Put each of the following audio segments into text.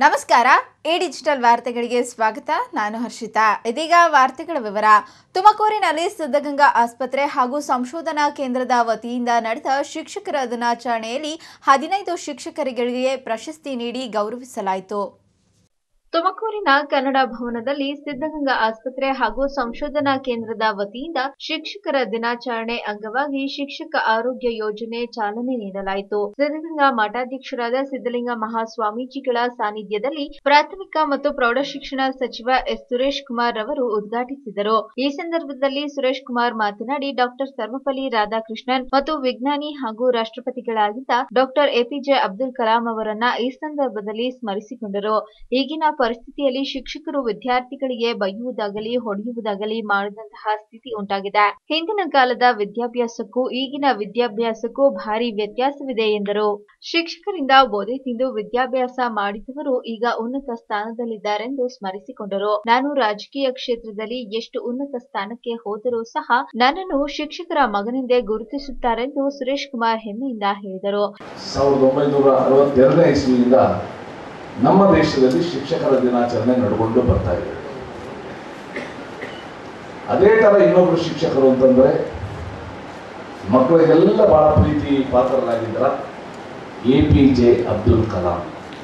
ನಮಸ್ಕಾರ A digital ವಾರ್ತೆಗಳಿಗೆ ಸ್ವಾಗತ ನಾನು ಹರ್ಷಿತಾ ಇದೀಗ ವಾರ್ತೆಗಳ ವಿವರ ತುಮಕೂರಿನಲ್ಲಿ ಸಿದ್ಧಗಂಗಾ ಆಸ್ಪತ್ರೆ ಹಾಗೂ ಸಂಶೋಧನಾ ಕೇಂದ್ರದ ವತಿಯಿಂದ ನಡೆದ ಶಿಕ್ಷಕರ ದಿನಾಚರಣೆಯಲ್ಲಿ ಹದಿನೈದು ಶಿಕ್ಷಕರಿಗೆ ಪ್ರಶಸ್ತಿ ನೀಡಿ ಗೌರವಿಸಲಾಯಿತು ತುಮಕೂರಿನ ಕನ್ನಡ ಭವನದಲ್ಲಿ ಸಿದ್ಧಗಂಗಾ ಆಸ್ಪತ್ರೆ ಹಾಗೂ ಸಂಶೋಧನಾ ಕೇಂದ್ರದ ವತಿಯಿಂದ ಶಿಕ್ಷಕರ ದಿನಾಚರಣೆ ಅಂಗವಾಗಿ ಶಿಕ್ಷಕ ಆರೋಗ್ಯ ಯೋಜನೆ ಚಾಲನೆ ನೀಡಲಾಯಿತು ಸಿದ್ಧಗಂಗಾ ಮಠಾಧ್ಯಕ್ಷರಾದ ಸಿದ್ದಲಿಂಗ ಮಹಾಸ್ವಾಮೀಜಿಗಳ ಸಾನ್ನಿಧ್ಯದಲ್ಲಿ ಪ್ರಾಥಮಿಕ ಮತ್ತು ಪ್ರೌಢಶಿಕ್ಷಣ ಸಚಿವ ಎಸ್ ಸುರೇಶ್ ಕುಮಾರ್ ರವರು ಉದ್ಘಾಟಿಸಿದರು ಈ ಸಂದರ್ಭದಲ್ಲಿ ಸುರೇಶ್ ಕುಮಾರ್ ಮಾತನಾಡಿ ಡಾಕ್ಟರ್ ಸರ್ವಪಲ್ಲಿ ರಾಧಾಕೃಷ್ಣನ್ ಮತ್ತು ವಿಜ್ಞಾನಿ ಹಾಗೂ ರಾಷ್ಟ್ರಪತಿಗಳಾಗಿದ್ದ ಡಾಕ್ಟರ್ ಎಪಿಜೆ ಅಬ್ದುಲ್ ಕಲಾಂ ಅವರನ್ನ ಈ ಸಂದರ್ಭದಲ್ಲಿ ಸ್ಮರಿಸಿಕೊಂಡರು ಈಗಿನ ಪರಿಸ್ಥಿತಿಯಲ್ಲಿ ಶಿಕ್ಷಕರು ವಿದ್ಯಾರ್ಥಿಗಳಿಗೆ ಬೈಯುವುದಾಗಲಿ ಹೊಡೆಯುವುದಾಗಲಿ ಮಾಡದಂತಹ ಸ್ಥಿತಿ ಉಂಟಾಗಿದೆ ಹಿಂದಿನ ಕಾಲದ ವಿದ್ಯಾಭ್ಯಾಸಕ್ಕೂ ಈಗಿನ ವಿದ್ಯಾಭ್ಯಾಸಕ್ಕೂ ಭಾರಿ ವ್ಯತ್ಯಾಸವಿದೆ ಎಂದರು ಶಿಕ್ಷಕರಿಂದ ಬೋಧೆ ತಿಂದು ವಿದ್ಯಾಭ್ಯಾಸ ಮಾಡಿದವರು ಈಗ ಉನ್ನತ ಸ್ಥಾನದಲ್ಲಿದ್ದಾರೆಂದು ಸ್ಮರಿಸಿಕೊಂಡರು ನಾನು ರಾಜಕೀಯ ಕ್ಷೇತ್ರದಲ್ಲಿ ಎಷ್ಟು ಉನ್ನತ ಸ್ಥಾನಕ್ಕೆ ಹೋದರೂ ಸಹ ನನ್ನನ್ನು ಶಿಕ್ಷಕರ ಮಗನೆಂದೇ ಗುರುತಿಸುತ್ತಾರೆಂದು ಸುರೇಶ್ ಕುಮಾರ್ ಹೆಮ್ಮೆಯಿಂದ ಹೇಳಿದರು ಸಾವಿರದ ಒಂಬೈನೂರ ಅರವತ್ತೆರಡನೇ ಇಸ್ವಿಯಿಂದ ನಮ್ಮ ದೇಶದಲ್ಲಿ ಶಿಕ್ಷಕರ ದಿನಾಚರಣೆ ನಡ್ಕೊಂಡು ಬರ್ತಾ ಇದೆ ಅದೇ ತರ ಇನ್ನೊಬ್ರು ಶಿಕ್ಷಕರು ಅಂತಂದ್ರೆ ಮಕ್ಕಳಿಗೆಲ್ಲ ಬಹಳ ಪ್ರೀತಿ ಪಾತ್ರರಾಗಿದ್ರ A P J Abdul Kalam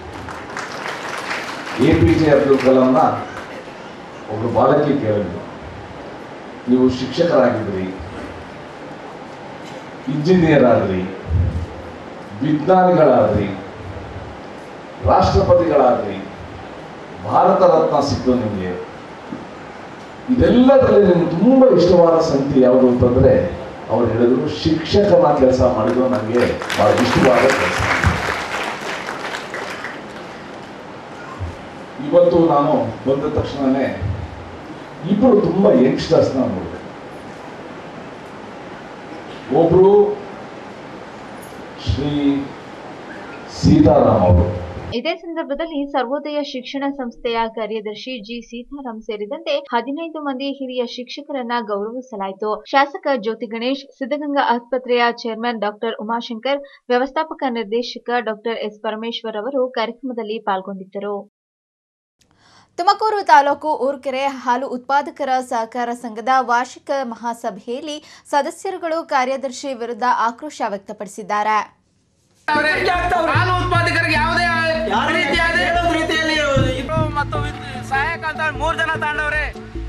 A P J Abdul ಕಲಾಂನ ಒಬ್ರು ಬಾಲಕಿ ಕೇಳಿದ್ರು ನೀವು ಶಿಕ್ಷಕರಾಗಿದ್ರಿ ಇಂಜಿನಿಯರ್ ಆದ್ರಿ ವಿಜ್ಞಾನಿಗಳಾದ್ರಿ ರಾಷ್ಟ್ರಪತಿಗಳಾದ್ರಿ ಭಾರತ ರತ್ನ ಸಿಕ್ತು ನಿಮಗೆ ಇದೆಲ್ಲದರಲ್ಲಿ ನಿಮ್ಗೆ ತುಂಬಾ ಇಷ್ಟವಾದ ಸಂಗತಿ ಯಾವುದು ಅಂತಂದ್ರೆ ಅವ್ರು ಹೇಳಿದ್ರು ಶಿಕ್ಷಕನ ಕೆಲಸ ಮಾಡಿದ್ರು ನನಗೆ ಬಹಳ ಇಷ್ಟವಾದ ಕೆಲಸ ಇವತ್ತು ನಾನು ಬಂದ ತಕ್ಷಣನೇ ಇಬ್ಬರು ತುಂಬಾ ಯಂಗ್ಸ್ಟರ್ಸ್ನ ನೋಡಿದೆ ಒಬ್ರು ಶ್ರೀ ಸೀತಾರಾಮ್ ಅವರು ಇದೇ ಸಂದರ್ಭದಲ್ಲಿ ಸರ್ವೋದಯ ಶಿಕ್ಷಣ ಸಂಸ್ಥೆಯ ಕಾರ್ಯದರ್ಶಿ ಜಿ ಸೀತಾರಾಮ್ ಸೇರಿದಂತೆ ಹದಿನೈದು ಮಂದಿ ಹಿರಿಯ ಶಿಕ್ಷಕರನ್ನ ಗೌರವಿಸಲಾಯಿತು ಶಾಸಕ ಜ್ಯೋತಿ ಗಣೇಶ್ ಸಿದ್ದಗಂಗಾ ಆಸ್ಪತ್ರೆಯ ಚೇರ್ಮನ್ ಡಾಕ್ಟರ್ ಉಮಾಶಂಕರ್ ವ್ಯವಸ್ಥಾಪಕ ನಿರ್ದೇಶಕ ಡಾಕ್ಟರ್ ಎಸ್ ಪರಮೇಶ್ವರ್ ಅವರು ಕಾರ್ಯಕ್ರಮದಲ್ಲಿ ಪಾಲ್ಗೊಂಡಿದ್ದರು ತುಮಕೂರು ತಾಲೂಕು ಊರ್ಕೆರೆ ಹಾಲು ಉತ್ಪಾದಕರ ಸಹಕಾರ ಸಂಘದ ವಾರ್ಷಿಕ ಮಹಾಸಭೆಯಲ್ಲಿ ಸದಸ್ಯರುಗಳು ಕಾರ್ಯದರ್ಶಿ ವಿರುದ್ಧ ಆಕ್ರೋಶ ವ್ಯಕ್ತಪಡಿಸಿದ್ದಾರೆ ಅವ್ರೆ. ಹಾಲು ಉತ್ಪಾದಕರಿಗೆ ಯಾವುದೇ ರೀತಿಯಾದ ಕೆಲವೊಂದು ರೀತಿಯಲ್ಲಿ ಇದು ಮತ್ತು ವಿದ್- ಸಹಾಯಕ ಅಂತ ಮೂರ್ ಜನ ತಾಂಡವ್ರೆ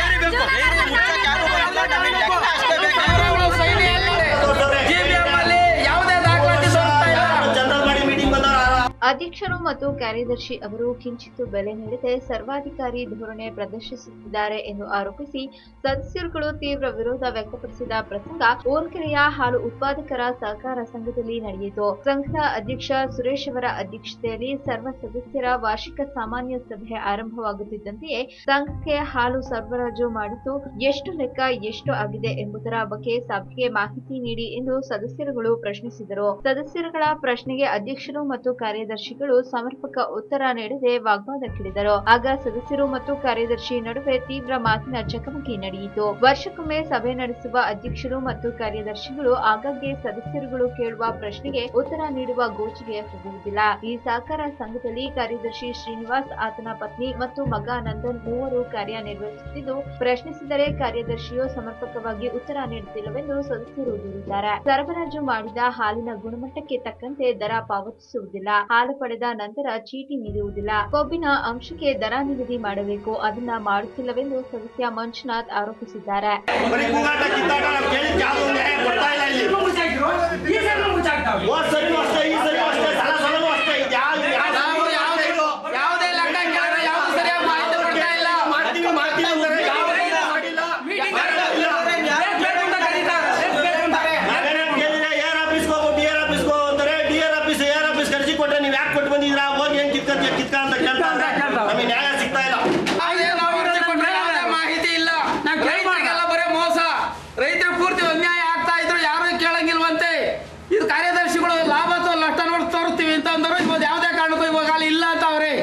GBM ಅಲ್ಲಿ ಯಾವುದೇ ದಾಖಲಾತಿ ದೊರಕ್ತಾ ಇಲ್ಲ. ಜನರಲ್ ಬಾಡಿ ಮೀಟಿಂಗ್ ಬಂದವರ ಅಧ್ಯಕ್ಷರು ಮತ್ತು ಕಾರ್ಯದರ್ಶಿ ಅವರು ಕಿಂಚಿತ್ತು ಬೆಲೆ ನೀಡದೆ ಸರ್ವಾಧಿಕಾರಿ ಧೋರಣೆ ಪ್ರದರ್ಶಿಸುತ್ತಿದ್ದಾರೆ ಎಂದು ಆರೋಪಿಸಿ ಸದಸ್ಯರುಗಳು ತೀವ್ರ ವಿರೋಧ ವ್ಯಕ್ತಪಡಿಸಿದ ಪ್ರಸಂಗ ಓರ್ಕೆರೆಯ ಹಾಲು ಉತ್ಪಾದಕರ ಸಹಕಾರ ಸಂಘದಲ್ಲಿ ನಡೆಯಿತು ಸಂಘದ ಅಧ್ಯಕ್ಷ ಸುರೇಶ್ ಅವರ ಅಧ್ಯಕ್ಷತೆಯಲ್ಲಿ ಸರ್ವ ಸದಸ್ಯರ ವಾರ್ಷಿಕ ಸಾಮಾನ್ಯ ಸಭೆ ಆರಂಭವಾಗುತ್ತಿದ್ದಂತೆಯೇ ಸಂಘಕ್ಕೆ ಹಾಲು ಸರಬರಾಜು ಮಾಡಿದ್ದು ಎಷ್ಟು ಲೆಕ್ಕ ಎಷ್ಟು ಆಗಿದೆ ಎಂಬುದರ ಬಗ್ಗೆ ಸಭೆಗೆ ಮಾಹಿತಿ ನೀಡಿ ಎಂದು ಸದಸ್ಯರುಗಳು ಪ್ರಶ್ನಿಸಿದರು ಸದಸ್ಯರುಗಳ ಪ್ರಶ್ನೆಗೆ ಅಧ್ಯಕ್ಷರು ಮತ್ತು ಕಾರ್ಯದರ್ಶಿಗಳು ಸಮರ್ಪಕ ಉತ್ತರ ನೀಡದೆ ವಾಗ್ವಾದಕ್ಕಿಳಿದರು ಆಗ ಸದಸ್ಯರು ಮತ್ತು ಕಾರ್ಯದರ್ಶಿ ನಡುವೆ ತೀವ್ರ ಮಾತಿನ ಚಕಮಕಿ ನಡೆಯಿತು ವರ್ಷಕ್ಕೊಮ್ಮೆ ಸಭೆ ನಡೆಸುವ ಅಧ್ಯಕ್ಷರು ಮತ್ತು ಕಾರ್ಯದರ್ಶಿಗಳು ಆಗಾಗ್ಗೆ ಸದಸ್ಯರುಗಳು ಕೇಳುವ ಪ್ರಶ್ನೆಗೆ ಉತ್ತರ ನೀಡುವ ಗೋಚಿಗೆ ಹೋಗುವುದಿಲ್ಲ ಈ ಸಹಕಾರ ಸಂಘದಲ್ಲಿ ಕಾರ್ಯದರ್ಶಿ ಶ್ರೀನಿವಾಸ್ ಆತನ ಪತ್ನಿ ಮತ್ತು ಮಗ ನಂದನ್ ಮೂವರು ಕಾರ್ಯನಿರ್ವಹಿಸುತ್ತಿದ್ದು ಪ್ರಶ್ನಿಸಿದರೆ ಕಾರ್ಯದರ್ಶಿಯು ಸಮರ್ಪಕವಾಗಿ ಉತ್ತರ ನೀಡುತ್ತಿಲ್ಲವೆಂದು ಸದಸ್ಯರು ದೂರಿದ್ದಾರೆ ಸರಬರಾಜು ಮಾಡಿದ ಹಾಲಿನ ಗುಣಮಟ್ಟಕ್ಕೆ ತಕ್ಕಂತೆ ದರ ಪಾವತಿಸುವುದಿಲ್ಲ ಹಾಲು ಪಡೆದ ನಂತರ ಚೀಟಿ ನೀಡುವುದಿಲ್ಲ ಕೊಬ್ಬಿನ ಅಂಶಕ್ಕೆ ದರ ನಿಗದಿ ಮಾಡಬೇಕು ಅದನ್ನ ಮಾಡುತ್ತಿಲ್ಲವೆಂದು ಸದಸ್ಯ ಮಂಜುನಾಥ್ ಆರೋಪಿಸಿದ್ದಾರೆ ಬರೀ ಕೂಗಾಟ ಕಿತ್ತಾಟ ನಾವು ಕೇಳಿದ ಯಾವ್ದು ನ್ಯಾಯ ಕೊಡ್ತಾ ಇಲ್ಲ ಇಲ್ಲಿ ಹೋದ್ ಸರಿನೂ ಅಷ್ಟೇ ಈ ಸರಿನೂ ಅಷ್ಟೇ ಸಲ ಸಲನೂ ಅಷ್ಟೇ ಇದು ಯಾವ ಯಾವ- ನಾವು ಯಾವುದೇ ಯಾವುದೇ ಲೆಕ್ಕ ಕೇಳಿದ್ರೆ ಯಾವ್ದು ಸರಿಯಾಗಿ ಮಾಹಿತಿ ಕೊಡ್ತಾ ಇಲ್ಲ ಮಾಡ್ತೀವಿ ಮಾಡ್ತೀವಿ ಅಂತಾರೆ ಯಾವುದೇ ಮಾಡಿಲ್ಲ ನಾವೇನೇನ್ ಕೇಳಿದ್ರೆ ಏರ್ ಆಫೀಸ್ಗೆ ಹೋಗು ಡಿ ಆರ್ ಆಫೀಸ್ಗೆ ಹೋಗು ಅಂತಾರೆ D R office R office ಕರ್ಸಿ ಕೊಟ್ರೆ ನೀವು ಯಾಕೆ ಕೊಟ್ಟು ಬಂದಿದ್ದೀರಾ ಹೋಗಿ ಏನ್ ಕಿತ್ಕೊಂತ ಕಿತ್ಕ ಅಂತ ಕೇಳ್ತಾರೆ ನಮಗೆ ನ್ಯಾಯ ಸಿಗ್ತಾ ಇಲ್ಲ ಯಾವುದೇ ಮಾಹಿತಿ ಕೊಟ್ರೆ ಯಾವುದೇ ಮಾಹಿತಿ ಇಲ್ಲ ರೈತರಿಗೆಲ್ಲ ಬರೀ ಮೋಸ ರೈತರು ಪೂರ್ತಿ ಅನ್ಯಾಯ ಆಗ್ತಾ ಇದ್ರು ಯಾರು ಕೇಳಂಗಿಲ್ವಂತೆ ಇದು ಕಾರ್ಯದರ್ಶಿಗಳು ಲಾಭ ಅಥವಾ ನಷ್ಟ ನೋಡಿ ತೋರಿಸ್ತೀವಿ ಅಂತ ಅಂದರು ಇವಾಗ ಯಾವುದೇ ಕಾರಣಕ್ಕೂ ಇವಾಗ ಅಲ್ಲಿ ಇಲ್ಲ ಅಂತ ಅವ್ರೆ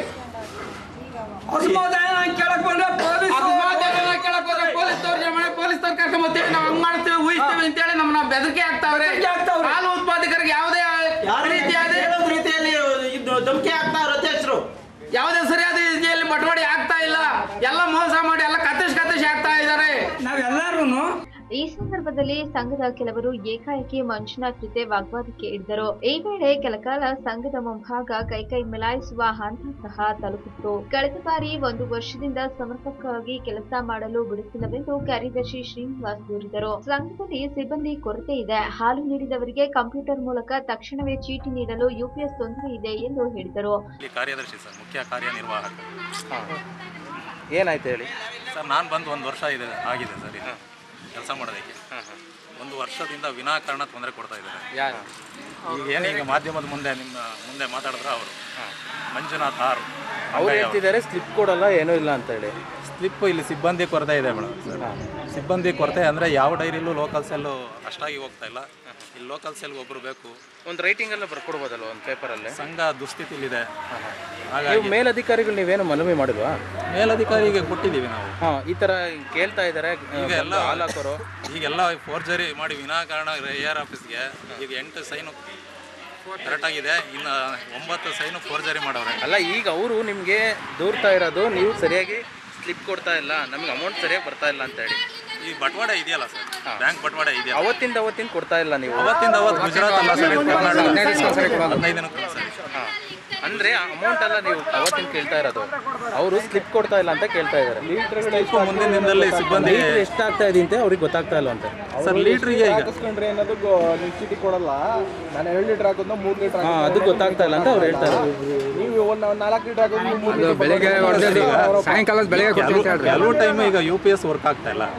ಅಸಮಾಧಾನ ಕೇಳಕ್ ಬಂದ್ರೆ ಕೇಳಕ್ ಬಂದ್ರೆ ಪೊಲೀಸ್ ಅವ್ರ ಜಮನೆ ಪೊಲೀಸ್ ಅವ್ರ ಕರ್ಕೊಂಬತ್ತೀವಿ ನಾವು ಹಂಗ್ ಮಾಡ್ತೀವಿ ಊಹಿಸ್ತೀವಿ ಅಂತೇಳಿ ನಮ್ಮನ್ನ ಬೆದರಿಕೆ ಆಗ್ತಾವ್ರೆ ಹಾಲು ಉತ್ಪಾದಕರಿಗೆ ಯಾವುದೇ ಯಾರು ರೀತಿಯಾದ ಕೆಲವೊಂದು ರೀತಿಯಲ್ಲಿ ಇದು ಧಮಕಿ ಆಗ್ತಾ ಇರೋ ಅಧ್ಯಕ್ಷರು ಯಾವುದೇ ಸರಿಯಾದ ರೀತಿಯಲ್ಲಿ ಬಟವಾಡೆ ಆಗ್ತಾ ಇಲ್ಲ ಎಲ್ಲ ಮೋಸ ಮಾಡಿ ಎಲ್ಲ ಕತ್ತರಿಸಿ ಕತ್ತರಿಸಿ ಆಗ್ತಾ ಇದ್ದಾರೆ ನಾವೆಲ್ಲರೂ ಈ ಸಂದರ್ಭದಲ್ಲಿ ಸಂಘದ ಕೆಲವರು ಏಕಾಏಕಿ ಮಂಜುನಾಥ್ ಜೊತೆ ವಾಗ್ವಾದಕ್ಕೆ ಇಳಿದರು ಈ ವೇಳೆ ಕೆಲಕಾಲ ಸಂಘದ ಮುಂಭಾಗ ಕೈಕೈ ಮಿಲಾಯಿಸುವ ಹಂತ ಸಹ ತಲುಪಿತ್ತು ಕಳೆದ ಬಾರಿ ಒಂದು ವರ್ಷದಿಂದ ಸಮರ್ಪಕವಾಗಿ ಕೆಲಸ ಮಾಡಲು ಬಿಡುತ್ತಿಲ್ಲವೆಂದು ಕಾರ್ಯದರ್ಶಿ ಶ್ರೀನಿವಾಸ್ ದೂರಿದರು ಸಂಘದಲ್ಲಿ ಸಿಬ್ಬಂದಿ ಕೊರತೆ ಇದೆ ಹಾಲು ನೀಡಿದವರಿಗೆ ಕಂಪ್ಯೂಟರ್ ಮೂಲಕ ತಕ್ಷಣವೇ ಚೀಟಿ ನೀಡಲು ಯುಪಿಎಸ್ ತೊಂದರೆ ಇದೆ ಎಂದು ಹೇಳಿದರು ಇಲ್ಲಿ ಕಾರ್ಯದರ್ಶಿ ಸರ್ ಮುಖ್ಯ ಕಾರ್ಯನಿರ್ವಾಹಕ ಏನಾಯ್ತು ಹೇಳಿ ಸರ್ ನಾನು ಬಂದು ಒಂದು ವರ್ಷ ಇದೆ ಆಗಿದೆ ಸರ್ ಇದು ಕೆಲಸ ಮಾಡೋದಕ್ಕೆ ಒಂದು ವರ್ಷದಿಂದ ವಿನಾಕಾರಣ ತೊಂದರೆ ಕೊಡ್ತಾ ಇದ್ದಾರೆ ಯಾರು ಈಗ ಏನೀಗ ಮಾಧ್ಯಮದ ಮುಂದೆ ನಿಮ್ಮ ಮುಂದೆ ಮಾತಾಡಿದ್ರೆ ಅವರು ಮಂಜುನಾಥ್ ಆರ್ ಅವ್ರು ಹೇಳ್ತಿದ್ದಾರೆ ಸ್ಲಿಪ್ ಕೊಡಲ್ಲ ಏನೂ ಇಲ್ಲ ಅಂತ ಹೇಳಿ ಸ್ಲಿಪ್ ಇಲ್ಲಿ ಸಿಬ್ಬಂದಿ ಕೊರತೆ ಇದೆ ಮೇಡಮ್ ಸರ್ ಸಿಬ್ಬಂದಿ ಕೊರತೆ ಅಂದರೆ ಯಾವ ಡೈರಿಲೂ ಲೋಕಲ್ ಸೆಲ್ಲು ಅಷ್ಟಾಗಿ ಹೋಗ್ತಾ ಇಲ್ಲ ಇಲ್ಲಿ ಲೋಕಲ್ ಸೆಲ್ಗೆ ಒಬ್ಬರು ಬೇಕು ಒಂದು ರೈಟಿಂಗ್ ಎಲ್ಲ ಬರ್ಕೊಡ್ಬೋದಲ್ವ ಒಂದು ಪೇಪರಲ್ಲಿ ಸಂಘ ದುಸ್ಥಿತಿಲಿದೆ ನೀವು ಹಾಗಾಗಿ ಮೇಲಧಿಕಾರಿಗಳು ನೀವೇನು ಮನವಿ ಮಾಡಿಲ್ವಾ ಮೇಲಧಿಕಾರಿಗೆ ಕೊಟ್ಟಿದ್ದೀವಿ ನಾವು ಹಾಂ ಈ ಥರ ಕೇಳ್ತಾ ಇದ್ದಾರೆ ಈಗ ಎಲ್ಲ ಹಾಲು ಹಾಕೋರು ಈಗೆಲ್ಲ ಫೋರ್ಜರಿ ಮಾಡಿ ವಿನಾಕಾರಣ ಎ ಆರ್ ಆಫೀಸ್ಗೆ ಈಗ ಎಂಟು ಸೈನು ಕರೆಕ್ಟಾಗಿದೆ ಇನ್ನು ಒಂಬತ್ತು ಸೈನು ಫೋರ್ಜರಿ ಮಾಡವ್ರೆ ಅಲ್ಲ ಈಗ ಅವರು ನಿಮಗೆ ದೂರ್ತಾ ಇರೋದು ನೀವು ಸರಿಯಾಗಿ ಸ್ಲಿಪ್ ಕೊಡ್ತಾ ಇಲ್ಲ ನಮಗೆ ಅಮೌಂಟ್ ಸರಿಯಾಗಿ ಬರ್ತಾ ಇಲ್ಲ ಅಂತ ಹೇಳಿ ಈ ಬಟವಾಡ ಇದೆಯಲ್ಲ ಸರ್ ಬ್ಯಾಂಕ್ ಬಟವಾಡ ಇದೆಯಲ್ಲ ಅವತ್ತಿಂದ ಅವತ್ತಿನ ಕೊಡ್ತಾ ಇಲ್ಲ ನೀವು ಅವತ್ತಿಂದ ಅವತ್ತು ಗುಜರಾತ್ ಅಲ್ಲ ಸರ್ ಇದು ಕರ್ನಾಟಕ ಹದಿನೈದು ದಿನಕ್ಕೆ ಸರಿ ಹಾಂ ಅಂದರೆ ಅಮೌಂಟ್ ಎಲ್ಲ ನೀವು ಅವತ್ತಿನ ಕೇಳ್ತಾ ಇರೋದು ಅವರು ಸ್ಲಿಪ್ ಕೊಡ್ತಾ ಇಲ್ಲ ಅಂತ ಕೇಳ್ತಾ ಇದ್ದಾರೆ ಸ್ವಲ್ಪ ಮುಂದಿನ ದಿನದಲ್ಲಿ ಸಿಬ್ಬಂದಿ ಲೀಟ್ರ್ ಎಷ್ಟಾಗ್ತಾ ಇದೆ ಅಂತ ಅವ್ರಿಗೆ ಗೊತ್ತಾಗ್ತಾ ಇಲ್ಲ ಅಂತ ಸರ್ ಲೀಟ್ರಿಗೆ ಈಗ ಹಾಕಿಸ್ಕೊಂಡ್ರೆ ಏನಾದ್ರು ನೀವು ಚೀಟಿ ಕೊಡಲ್ಲ ನಾನು ಎರಡು ಲೀಟರ್ ಹಾಕೋದು ಮೂರು ಲೀಟರ್ ಹಾಂ ಅದು ಗೊತ್ತಾಗ್ತಾ ಇಲ್ಲ ಅಂತ ಅವ್ರು ಹೇಳ್ತಾ ಇದ್ದಾರೆ ನೀವು ಒಂದು ನಾಲ್ಕು ಲೀಟರ್ ಹಾಕೋದು ನೀವು ಮೂರು ಲೀಟರ್ ಬೆಳಿಗ್ಗೆ ಸಾಯಂಕಾಲದ ಬೆಳಗ್ಗೆ ಕೆಲವು ಕೆಲವು ಟೈಮ್ ಈಗ ಯು ಪಿ ಎಸ್ ವರ್ಕ್ ಆಗ್ತಾ ಇಲ್ಲ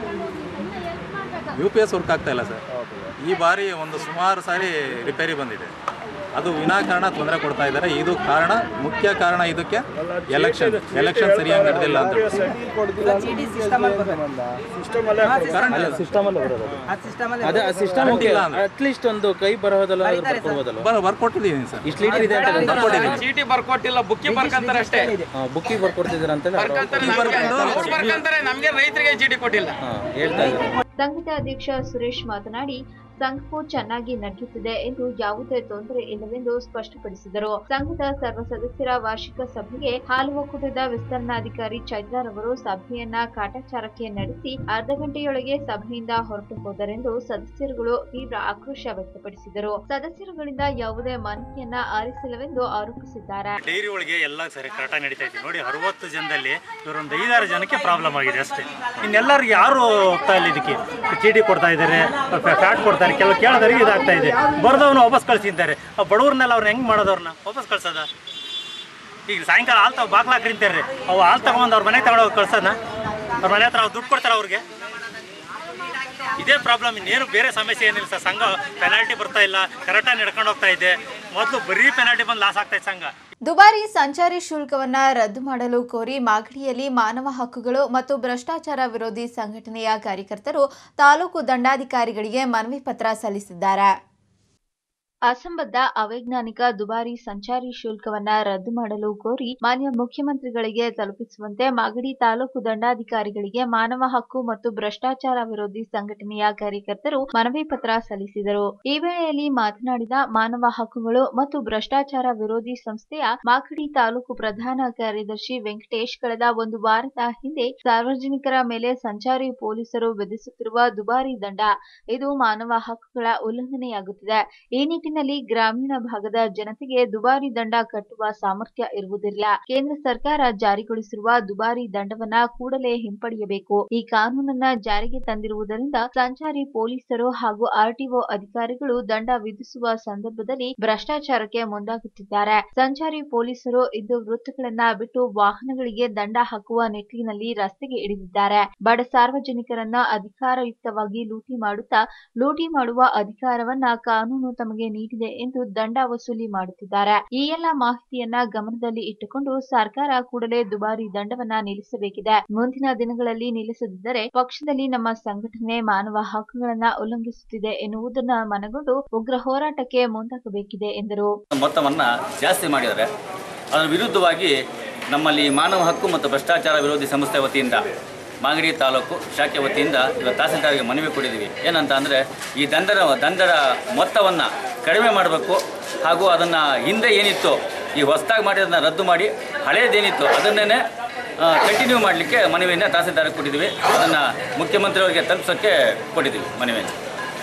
ಯು ಪಿ ಎಸ್ ವರ್ಕ್ ಆಗ್ತಾ ಇಲ್ಲ ಸರ್ ಈ ಬಾರಿ ಒಂದು ಸುಮಾರು ಸಾರಿ ರಿಪೇರಿ ಬಂದಿದೆ ಅದು ವಿನಾಕಾರಣ ತೊಂದರೆ ಕೊಡ್ತಾ ಇದ್ದಾರೆ ಇದು ಕಾರಣ ಮುಖ್ಯ ಕಾರಣ ಇದಕ್ಕೆ ಎಲೆಕ್ಷನ್ ಎಲೆಕ್ಷನ್ ಸರಿಯಾಗಿ ನಡೆದಿಲ್ಲ ಅಂತ ಕೊಡ್ತಿಲ್ಲ ಕರೆಂಟ್ ಸಿಸ್ಟಮಲ್ಲಿ ಬರೋದು ಅದೇ ಆ ಸಿಸ್ಟಮ್ ಇಲ್ಲ ಅಂದ್ರೆ. ಅಟ್ಲೀಸ್ಟ್ ಒಂದು ಕೈ ಬರೋದಲ್ಲ ಬರ್ಕೊಡ್ಬೋದಲ್ಲ ಬರ್ ಬರ್ಕೊಟ್ಟಿದ್ದೀನಿ ಸರ್ ಇಷ್ಟು ಲೀಟರ್ ಇದೆ ಅಂತ ಬರ್ಕೊಟ್ಟಿದ್ದೀನಿ ಚೀಟಿ ಬರ್ಕೊಟ್ಟಿಲ್ಲ ಬುಕ್ಕಿ ಬರ್ಕಂತಾರೆ ಅಷ್ಟೇ ಬುಕ್ಕಿಗೆ ಬರ್ಕೊಡ್ತಿದ್ದೀರ ಅಂತ ಬರ್ಕಂತಾರೆ ನಮ್ಗೆ- ಅವ್ರು ಬರ್ಕಂತಾರೆ ನಮ್ಗೆ ರೈತರಿಗೆ ಚೀಟಿ ಕೊಟ್ಟಿಲ್ಲ ಹಾಂ ಹೇಳ್ತಾ ಇದ್ದಾರೆ ಸಂಘದ ಅಧ್ಯಕ್ಷ ಸುರೇಶ್ ಮಾತನಾಡಿ ಸಂಘವು ಚೆನ್ನಾಗಿ ನಡೆಯುತ್ತಿದೆ ಎಂದು ಯಾವುದೇ ತೊಂದರೆ ಇಲ್ಲವೆಂದು ಸ್ಪಷ್ಟಪಡಿಸಿದರು ಸಂಘದ ಸರ್ವ ಸದಸ್ಯರ ವಾರ್ಷಿಕ ಸಭೆಗೆ ಹಾಲು ಒಕ್ಕೂಟದ ವಿಸ್ತರಣಾಧಿಕಾರಿ ಚೈತ್ರಾರವರು ಸಭೆಯನ್ನ ಕಾಟಾಚಾರಕ್ಕೆ ನಡೆಸಿ ಅರ್ಧ ಗಂಟೆಯೊಳಗೆ ಸಭೆಯಿಂದ ಹೊರಟು ಹೋದರೆಂದು ಸದಸ್ಯರುಗಳು ತೀವ್ರ ಆಕ್ರೋಶ ವ್ಯಕ್ತಪಡಿಸಿದರು ಸದಸ್ಯರುಗಳಿಂದ ಯಾವುದೇ ಮಾಹಿತಿಯನ್ನ ಆರಿಸಿಲ್ಲವೆಂದು ಆರೋಪಿಸಿದ್ದಾರೆ ಡೈರಿ ಒಳಗೆ ಎಲ್ಲ ಸರಿ ಕರೆಕ್ಟಾಗಿ ನಡೀತಾ ಇದೆ ನೋಡಿ ಅರವತ್ತು ಜನದಲ್ಲಿ ಇವರೊಂದು ಐದಾರು ಜನಕ್ಕೆ ಪ್ರಾಬ್ಲಮ್ ಆಗಿದೆ ಅಷ್ಟೇ ಇನ್ನೆಲ್ಲರಿಗೆ ಯಾರು ಹೋಗ್ತಾ ಇಲ್ಲ ಇದಕ್ಕೆ ಚೀಟಿ ಕೊಡ್ತಾ ಇದ್ದಾರೆ ಫ್ಯಾಟ್ ಕೊಡ್ತಾರೆ ಕೆಲವು ಕೇಳೋದರಿಗೆ ಇದಾಗ್ತಾ ಇದೆ ಬರೆದವನು ವಾಪಸ್ ಕಳ್ಸಿದ್ದಾರೆ ಆ ಬಡವ್ರನ್ನೆಲ್ಲ ಅವ್ರನ್ನ ಹೆಂಗೆ ಮಾಡೋದವ್ರನ್ನ ವಾಪಸ್ ಕಳ್ಸೋದ ಈಗ ಸಾಯಂಕಾಲ ಹಾಲು ತಗೋ ಬಾಕ್ಲಾಕ್ರಿಂತಾರೆ ಅವು ಹಾಲು ತಗೊಂಡು ಅವ್ರ ಮನೆಗೆ ತಗೊಂಡೋಗಿ ಕಳ್ಸೋಣ ಅವ್ರ ಮನೆ ಹತ್ರ ಅವ್ರು ದುಡ್ಡು ಕೊಡ್ತಾರೆ ಅವ್ರಿಗೆ ಇದೇ ಪ್ರಾಬ್ಲಮ್ ಇನ್ನೇನು ಬೇರೆ ಸಮಸ್ಯೆ ಏನಿಲ್ಲ ಸರ್ ಸಂಘ ಪೆನಾಲ್ಟಿ ಬರ್ತಾ ಇಲ್ಲ ಕರೆಕ್ಟಾಗಿ ನಡ್ಕೊಂಡು ಹೋಗ್ತಾ ಇದೆ ಮೊದಲು ಬರೀ ಪೆನಾಲ್ಟಿ ಬಂದು ಲಾಸ್ ಆಗ್ತಾ ಇದೆ ಸಂಘ ದುಬಾರಿ ಸಂಚಾರಿ ಶುಲ್ಕವನ್ನ ರದ್ದು ಮಾಡಲು ಕೋರಿ ಮಾಗಡಿಯಲ್ಲಿ ಮಾನವ ಹಕ್ಕುಗಳು ಮತ್ತು ಭ್ರಷ್ಟಾಚಾರ ವಿರೋಧಿ ಸಂಘಟನೆಯ ಕಾರ್ಯಕರ್ತರು ತಾಲೂಕು ದಂಡಾಧಿಕಾರಿಗಳಿಗೆ ಮನವಿ ಪತ್ರ ಸಲ್ಲಿಸಿದ್ದಾರೆ ಅಸಂಬದ್ಧ ಅವೈಜ್ಞಾನಿಕ ದುಬಾರಿ ಸಂಚಾರಿ ಶುಲ್ಕವನ್ನ ರದ್ದು ಮಾಡಲು ಕೋರಿ ಮಾನ್ಯ ಮುಖ್ಯಮಂತ್ರಿಗಳಿಗೆ ತಲುಪಿಸುವಂತೆ ಮಾಗಡಿ ತಾಲೂಕು ದಂಡಾಧಿಕಾರಿಗಳಿಗೆ ಮಾನವ ಹಕ್ಕು ಮತ್ತು ಭ್ರಷ್ಟಾಚಾರ ವಿರೋಧಿ ಸಂಘಟನೆಯ ಕಾರ್ಯಕರ್ತರು ಮನವಿ ಪತ್ರ ಸಲ್ಲಿಸಿದರು ಈ ವೇಳೆಯಲ್ಲಿ ಮಾತನಾಡಿದ ಮಾನವ ಹಕ್ಕುಗಳು ಮತ್ತು ಭ್ರಷ್ಟಾಚಾರ ವಿರೋಧಿ ಸಂಸ್ಥೆಯ ಮಾಗಡಿ ತಾಲೂಕು ಪ್ರಧಾನ ಕಾರ್ಯದರ್ಶಿ ವೆಂಕಟೇಶ್ ಕಳೆದ ಒಂದು ವಾರದ ಹಿಂದೆ ಸಾರ್ವಜನಿಕರ ಮೇಲೆ ಸಂಚಾರಿ ಪೊಲೀಸರು ವಿಧಿಸುತ್ತಿರುವ ದುಬಾರಿ ದಂಡ ಇದು ಮಾನವ ಹಕ್ಕುಗಳ ಉಲ್ಲಂಘನೆಯಾಗುತ್ತಿದೆ ಈ ನಿಟ್ಟಿನಲ್ಲಿ ಗ್ರಾಮೀಣ ಭಾಗದ ಜನತೆಗೆ ದುಬಾರಿ ದಂಡ ಕಟ್ಟುವ ಸಾಮರ್ಥ್ಯ ಇರುವುದಿಲ್ಲ ಕೇಂದ್ರ ಸರ್ಕಾರ ಜಾರಿಗೊಳಿಸಿರುವ ದುಬಾರಿ ದಂಡವನ್ನ ಕೂಡಲೇ ಹಿಂಪಡೆಯಬೇಕು ಈ ಕಾನೂನನ್ನ ಜಾರಿಗೆ ತಂದಿರುವುದರಿಂದ ಸಂಚಾರಿ ಪೊಲೀಸರು ಹಾಗೂ ಆರ್ಟಿಒ ಅಧಿಕಾರಿಗಳು ದಂಡ ವಿಧಿಸುವ ಸಂದರ್ಭದಲ್ಲಿ ಭ್ರಷ್ಟಾಚಾರಕ್ಕೆ ಮುಂದಾಗುತ್ತಿದ್ದಾರೆ ಸಂಚಾರಿ ಪೊಲೀಸರು ಇದ್ದು ವೃತ್ತಗಳನ್ನ ಬಿಟ್ಟು ವಾಹನಗಳಿಗೆ ದಂಡ ಹಾಕುವ ನಿಟ್ಟಿನಲ್ಲಿ ರಸ್ತೆಗೆ ಇಳಿದಿದ್ದಾರೆ ಬಡ ಸಾರ್ವಜನಿಕರನ್ನ ಅಧಿಕಾರಯುಕ್ತವಾಗಿ ಲೂಟಿ ಮಾಡುತ್ತಾ ಲೂಟಿ ಮಾಡುವ ಅಧಿಕಾರವನ್ನ ಕಾನೂನು ತಮಗೆ ನೀಡಿದೆ ಎಂದು ದಂಡ ವಸೂಲಿ ಮಾಡುತ್ತಿದ್ದಾರೆ ಈ ಎಲ್ಲ ಮಾಹಿತಿಯನ್ನ ಗಮನದಲ್ಲಿ ಇಟ್ಟುಕೊಂಡು ಸರ್ಕಾರ ಕೂಡಲೇ ದುಬಾರಿ ದಂಡವನ್ನ ನಿಲ್ಲಿಸಬೇಕಿದೆ ಮುಂದಿನ ದಿನಗಳಲ್ಲಿ ನಿಲ್ಲಿಸದಿದ್ದರೆ ಪಕ್ಷದಲ್ಲಿ ನಮ್ಮ ಸಂಘಟನೆ ಮಾನವ ಹಕ್ಕುಗಳನ್ನ ಉಲ್ಲಂಘಿಸುತ್ತಿದೆ ಎನ್ನುವುದನ್ನ ಮನಗೊಂಡು ಉಗ್ರ ಹೋರಾಟಕ್ಕೆ ಮುಂದಾಗಬೇಕಿದೆ ಎಂದರು ಮೊತ್ತವನ್ನು ಜಾಸ್ತಿ ಮಾಡಿದ್ದಾರೆ ಅದರ ವಿರುದ್ಧವಾಗಿ ನಮ್ಮಲ್ಲಿ ಮಾನವ ಹಕ್ಕು ಮತ್ತು ಭ್ರಷ್ಟಾಚಾರ ವಿರೋಧಿ ಸಂಸ್ಥೆ ವತಿಯಿಂದ ಮಾಗಡಿ ತಾಲೂಕು ಶಾಖೆ ವತಿಯಿಂದ ಇವತ್ತು ತಹಸೀಲ್ದಾರ್ಗೆ ಮನವಿ ಕೊಟ್ಟಿದ್ದೀವಿ ಏನಂತ ಅಂದರೆ ಈ ದಂಡದ ದಂಡದ ಮೊತ್ತವನ್ನು ಕಡಿಮೆ ಮಾಡಬೇಕು ಹಾಗೂ ಅದನ್ನು ಹಿಂದೆ ಏನಿತ್ತು ಈ ಹೊಸದಾಗಿ ಮಾಡಿರೋದನ್ನ ರದ್ದು ಮಾಡಿ ಹಳೇದೇನಿತ್ತು ಅದನ್ನೇ ಕಂಟಿನ್ಯೂ ಮಾಡಲಿಕ್ಕೆ ಮನವಿಯನ್ನು ತಹಸೀಲ್ದಾರ್ಗೆ ಕೊಟ್ಟಿದ್ದೀವಿ ಅದನ್ನು ಮುಖ್ಯಮಂತ್ರಿಯವರಿಗೆ ತಲುಪಿಸೋಕ್ಕೆ ಕೊಟ್ಟಿದ್ದೀವಿ ಮನವಿಯನ್ನು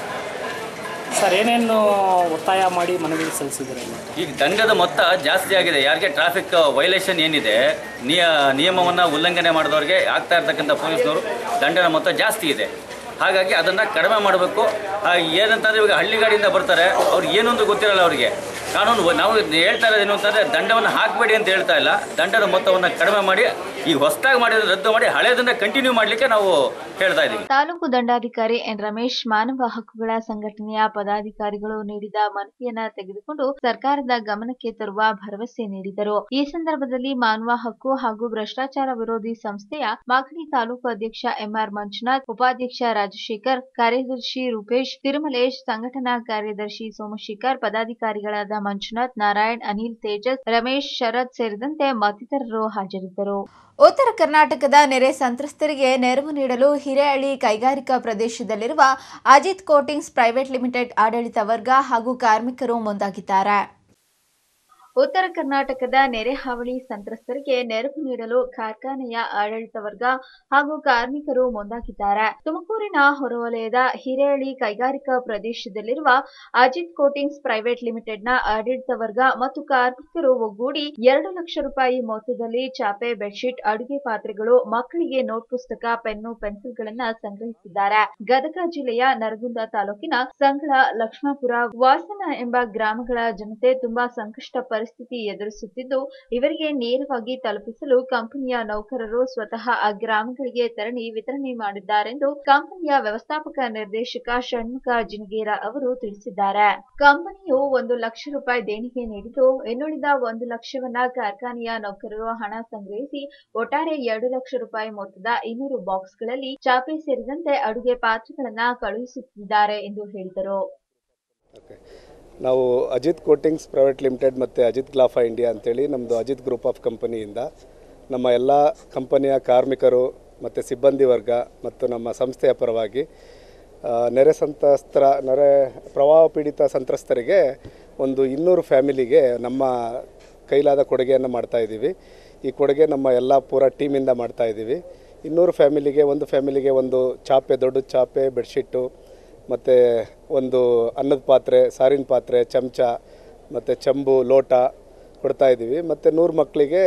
ಸರ್ ಏನೇನು ಒತ್ತಾಯ ಮಾಡಿ ಮನವಿ ಸಲ್ಲಿಸಿದ್ರೆ ಈಗ ದಂಡದ ಮೊತ್ತ ಜಾಸ್ತಿ ಆಗಿದೆ ಯಾರಿಗೆ ಟ್ರಾಫಿಕ್ ವೈಲೇಷನ್ ಏನಿದೆ ನಿಯ ನಿಯಮವನ್ನು ಉಲ್ಲಂಘನೆ ಮಾಡಿದವ್ರಿಗೆ ಆಗ್ತಾ ಇರ್ತಕ್ಕಂಥ ಪೊಲೀಸ್ನವರು ದಂಡದ ಮೊತ್ತ ಜಾಸ್ತಿ ಇದೆ ಹಾಗಾಗಿ ಅದನ್ನು ಕಡಿಮೆ ಮಾಡಬೇಕು ಏನಂತಂದರೆ ಇವಾಗ ಹಳ್ಳಿಗಾಡಿಯಿಂದ ಬರ್ತಾರೆ ಅವ್ರಿಗೆ ಏನೊಂದು ಗೊತ್ತಿರಲ್ಲ ಅವರಿಗೆ ಕಾನೂನು ನಾವು ಹೇಳ್ತಾ ಇರೋದು ಏನು ಅಂತಂದರೆ ದಂಡವನ್ನು ಹಾಕಬೇಡಿ ಅಂತ ಹೇಳ್ತಾ ಇಲ್ಲ ದಂಡದ ಮೊತ್ತವನ್ನು ಕಡಿಮೆ ಮಾಡಿ ಈ ಹೊಸದಾಗಿ ಮಾಡಿರೋದು ರದ್ದು ಮಾಡಿ ಹಳೆಯದನ್ನು ಕಂಟಿನ್ಯೂ ಮಾಡಲಿಕ್ಕೆ ನಾವು ಹೇಳ್ತಾ ಇದ್ದೀವಿ ತಾಲೂಕು ದಂಡಾಧಿಕಾರಿ ಎನ್ ರಮೇಶ್ ಮಾನವ ಹಕ್ಕುಗಳ ಸಂಘಟನೆಯ ಪದಾಧಿಕಾರಿಗಳು ನೀಡಿದ ಮನವಿಯನ್ನ ತೆಗೆದುಕೊಂಡು ಸರ್ಕಾರದ ಗಮನಕ್ಕೆ ತರುವ ಭರವಸೆ ನೀಡಿದರು ಈ ಸಂದರ್ಭದಲ್ಲಿ ಮಾನವ ಹಕ್ಕು ಹಾಗೂ ಭ್ರಷ್ಟಾಚಾರ ವಿರೋಧಿ ಸಂಸ್ಥೆಯ ಮಾಗಡಿ ತಾಲೂಕು ಅಧ್ಯಕ್ಷ ಎಂಆರ್ ಮಂಜುನಾಥ್ ಉಪಾಧ್ಯಕ್ಷ ರಾಜಶೇಖರ್ ಕಾರ್ಯದರ್ಶಿ ರೂಪೇಶ್ ತಿರುಮಲೇಶ್ ಸಂಘಟನಾ ಕಾರ್ಯದರ್ಶಿ ಸೋಮಶೇಖರ್ ಪದಾಧಿಕಾರಿಗಳಾದ ಮಂಜುನಾಥ್ ನಾರಾಯಣ್ ಅನಿಲ್ ತೇಜಸ್ ರಮೇಶ್ ಶರತ್ ಸೇರಿದಂತೆ ಮತ್ತಿತರರು ಹಾಜರಿದ್ದರು ಉತ್ತರ ಕರ್ನಾಟಕದ ನೆರೆ ಸಂತ್ರಸ್ತರಿಗೆ ನೆರವು ನೀಡಲು ಹಿರೇಹಳ್ಳಿ ಕೈಗಾರಿಕಾ ಪ್ರದೇಶದಲ್ಲಿರುವ ಅಜಿತ್ ಕೋಟಿಂಗ್ಸ್ ಪ್ರೈವೇಟ್ ಲಿಮಿಟೆಡ್ ಆಡಳಿತ ವರ್ಗ ಹಾಗೂ ಕಾರ್ಮಿಕರು ಮುಂದಾಗಿದ್ದಾರೆ ಉತ್ತರ ಕರ್ನಾಟಕದ ನೆರೆ ಹಾವಳಿ ಸಂತ್ರಸ್ತರಿಗೆ ನೆರವು ನೀಡಲು ಕಾರ್ಖಾನೆಯ ಆಡಳಿತ ವರ್ಗ ಹಾಗೂ ಕಾರ್ಮಿಕರು ಮುಂದಾಗಿದ್ದಾರೆ ತುಮಕೂರಿನ ಹೊರವಲಯದ ಹಿರೇಹಳ್ಳಿ ಕೈಗಾರಿಕಾ ಪ್ರದೇಶದಲ್ಲಿರುವ ಅಜಿತ್ ಕೋಟಿಂಗ್ಸ್ ಪ್ರೈವೇಟ್ ಲಿಮಿಟೆಡ್ನ ಆಡಳಿತ ವರ್ಗ ಮತ್ತು ಕಾರ್ಮಿಕರು ಒಗ್ಗೂಡಿ ಎರಡು ಲಕ್ಷ ರೂಪಾಯಿ ಮೊತ್ತದಲ್ಲಿ ಚಾಪೆ ಬೆಡ್ಶೀಟ್ ಅಡುಗೆ ಪಾತ್ರೆಗಳು ಮಕ್ಕಳಿಗೆ ನೋಟ್ ಪುಸ್ತಕ ಪೆನ್ನು ಪೆನ್ಸಿಲ್ಗಳನ್ನ ಸಂಗ್ರಹಿಸಿದ್ದಾರೆ ಗದಗ ಜಿಲ್ಲೆಯ ನರಗುಂದ ತಾಲೂಕಿನ ಸಂಗಳ ಲಕ್ಷ್ಮಾಪುರ ವಾಸನ ಎಂಬ ಗ್ರಾಮಗಳ ಜನತೆ ತುಂಬಾ ಸಂಕಷ್ಟ ಪರಿಸ್ಥಿತಿ ಎದುರಿಸುತ್ತಿದ್ದು ಇವರಿಗೆ ನೇರವಾಗಿ ತಲುಪಿಸಲು ಕಂಪನಿಯ ನೌಕರರು ಸ್ವತಃ ಆ ಗ್ರಾಮಗಳಿಗೆ ತೆರಳಿ ವಿತರಣೆ ಮಾಡಿದ್ದಾರೆಂದು ಕಂಪನಿಯ ವ್ಯವಸ್ಥಾಪಕ ನಿರ್ದೇಶಕ ಷಣ್ಮುಖ ಜಿನಗೇರ ಅವರು ತಿಳಿಸಿದ್ದಾರೆ ಕಂಪನಿಯು ಒಂದು ಲಕ್ಷ ರೂಪಾಯಿ ದೇಣಿಗೆ ನೀಡಿದ್ದು ಇನ್ನುಳಿದ ಒಂದು ಲಕ್ಷವನ್ನ ಕಾರ್ಖಾನೆಯ ನೌಕರರು ಹಣ ಸಂಗ್ರಹಿಸಿ ಒಟ್ಟಾರೆ ಎರಡು ಲಕ್ಷ ರೂಪಾಯಿ ಮೊತ್ತದ ಇನ್ನೂರು ಬಾಕ್ಸ್ಗಳಲ್ಲಿ ಚಾಪೆ ಸೇರಿದಂತೆ ಅಡುಗೆ ಪಾತ್ರೆಗಳನ್ನ ಕಳುಹಿಸುತ್ತಿದ್ದಾರೆ ಎಂದು ಹೇಳಿದರು ನಾವು ಅಜಿತ್ ಕೋಟಿಂಗ್ಸ್ ಪ್ರೈವೇಟ್ ಲಿಮಿಟೆಡ್ ಮತ್ತು ಅಜಿತ್ ಗ್ಲಾಫಾ ಇಂಡಿಯಾ ಅಂತೇಳಿ ನಮ್ಮದು ಅಜಿತ್ ಗ್ರೂಪ್ ಆಫ್ ಕಂಪನಿಯಿಂದ ನಮ್ಮ ಎಲ್ಲ ಕಂಪನಿಯ ಕಾರ್ಮಿಕರು ಮತ್ತು ಸಿಬ್ಬಂದಿ ವರ್ಗ ಮತ್ತು ನಮ್ಮ ಸಂಸ್ಥೆಯ ಪರವಾಗಿ ಆ, ನೆರೆ ಸಂತ್ರಸ್ತರ ನೆರೆ ಪ್ರವಾಹ ಪೀಡಿತ ಸಂತ್ರಸ್ತರಿಗೆ ಒಂದು ಇನ್ನೂರು ಫ್ಯಾಮಿಲಿಗೆ ನಮ್ಮ ಕೈಲಾದ ಕೊಡುಗೆಯನ್ನು ಮಾಡ್ತಾ ಇದ್ದೀವಿ ಈ ಕೊಡುಗೆ ನಮ್ಮ ಎಲ್ಲ ಪೂರ ಟೀಮಿಂದ ಮಾಡ್ತಾ ಇದ್ದೀವಿ ಇನ್ನೂರು ಫ್ಯಾಮಿಲಿಗೆ ಒಂದು ಫ್ಯಾಮಿಲಿಗೆ ಒಂದು ಚಾಪೆ ದೊಡ್ಡ ಚಾಪೆ ಬೆಡ್ಶೀಟು ಮತ್ತು ಒಂದು ಅನ್ನದ ಪಾತ್ರೆ ಸಾರಿನ ಪಾತ್ರೆ ಚಮಚ ಮತ್ತು ಚಂಬು ಲೋಟ ಕೊಡ್ತಾ ಇದ್ದೀವಿ ಮತ್ತು ನೂರು ಮಕ್ಕಳಿಗೆ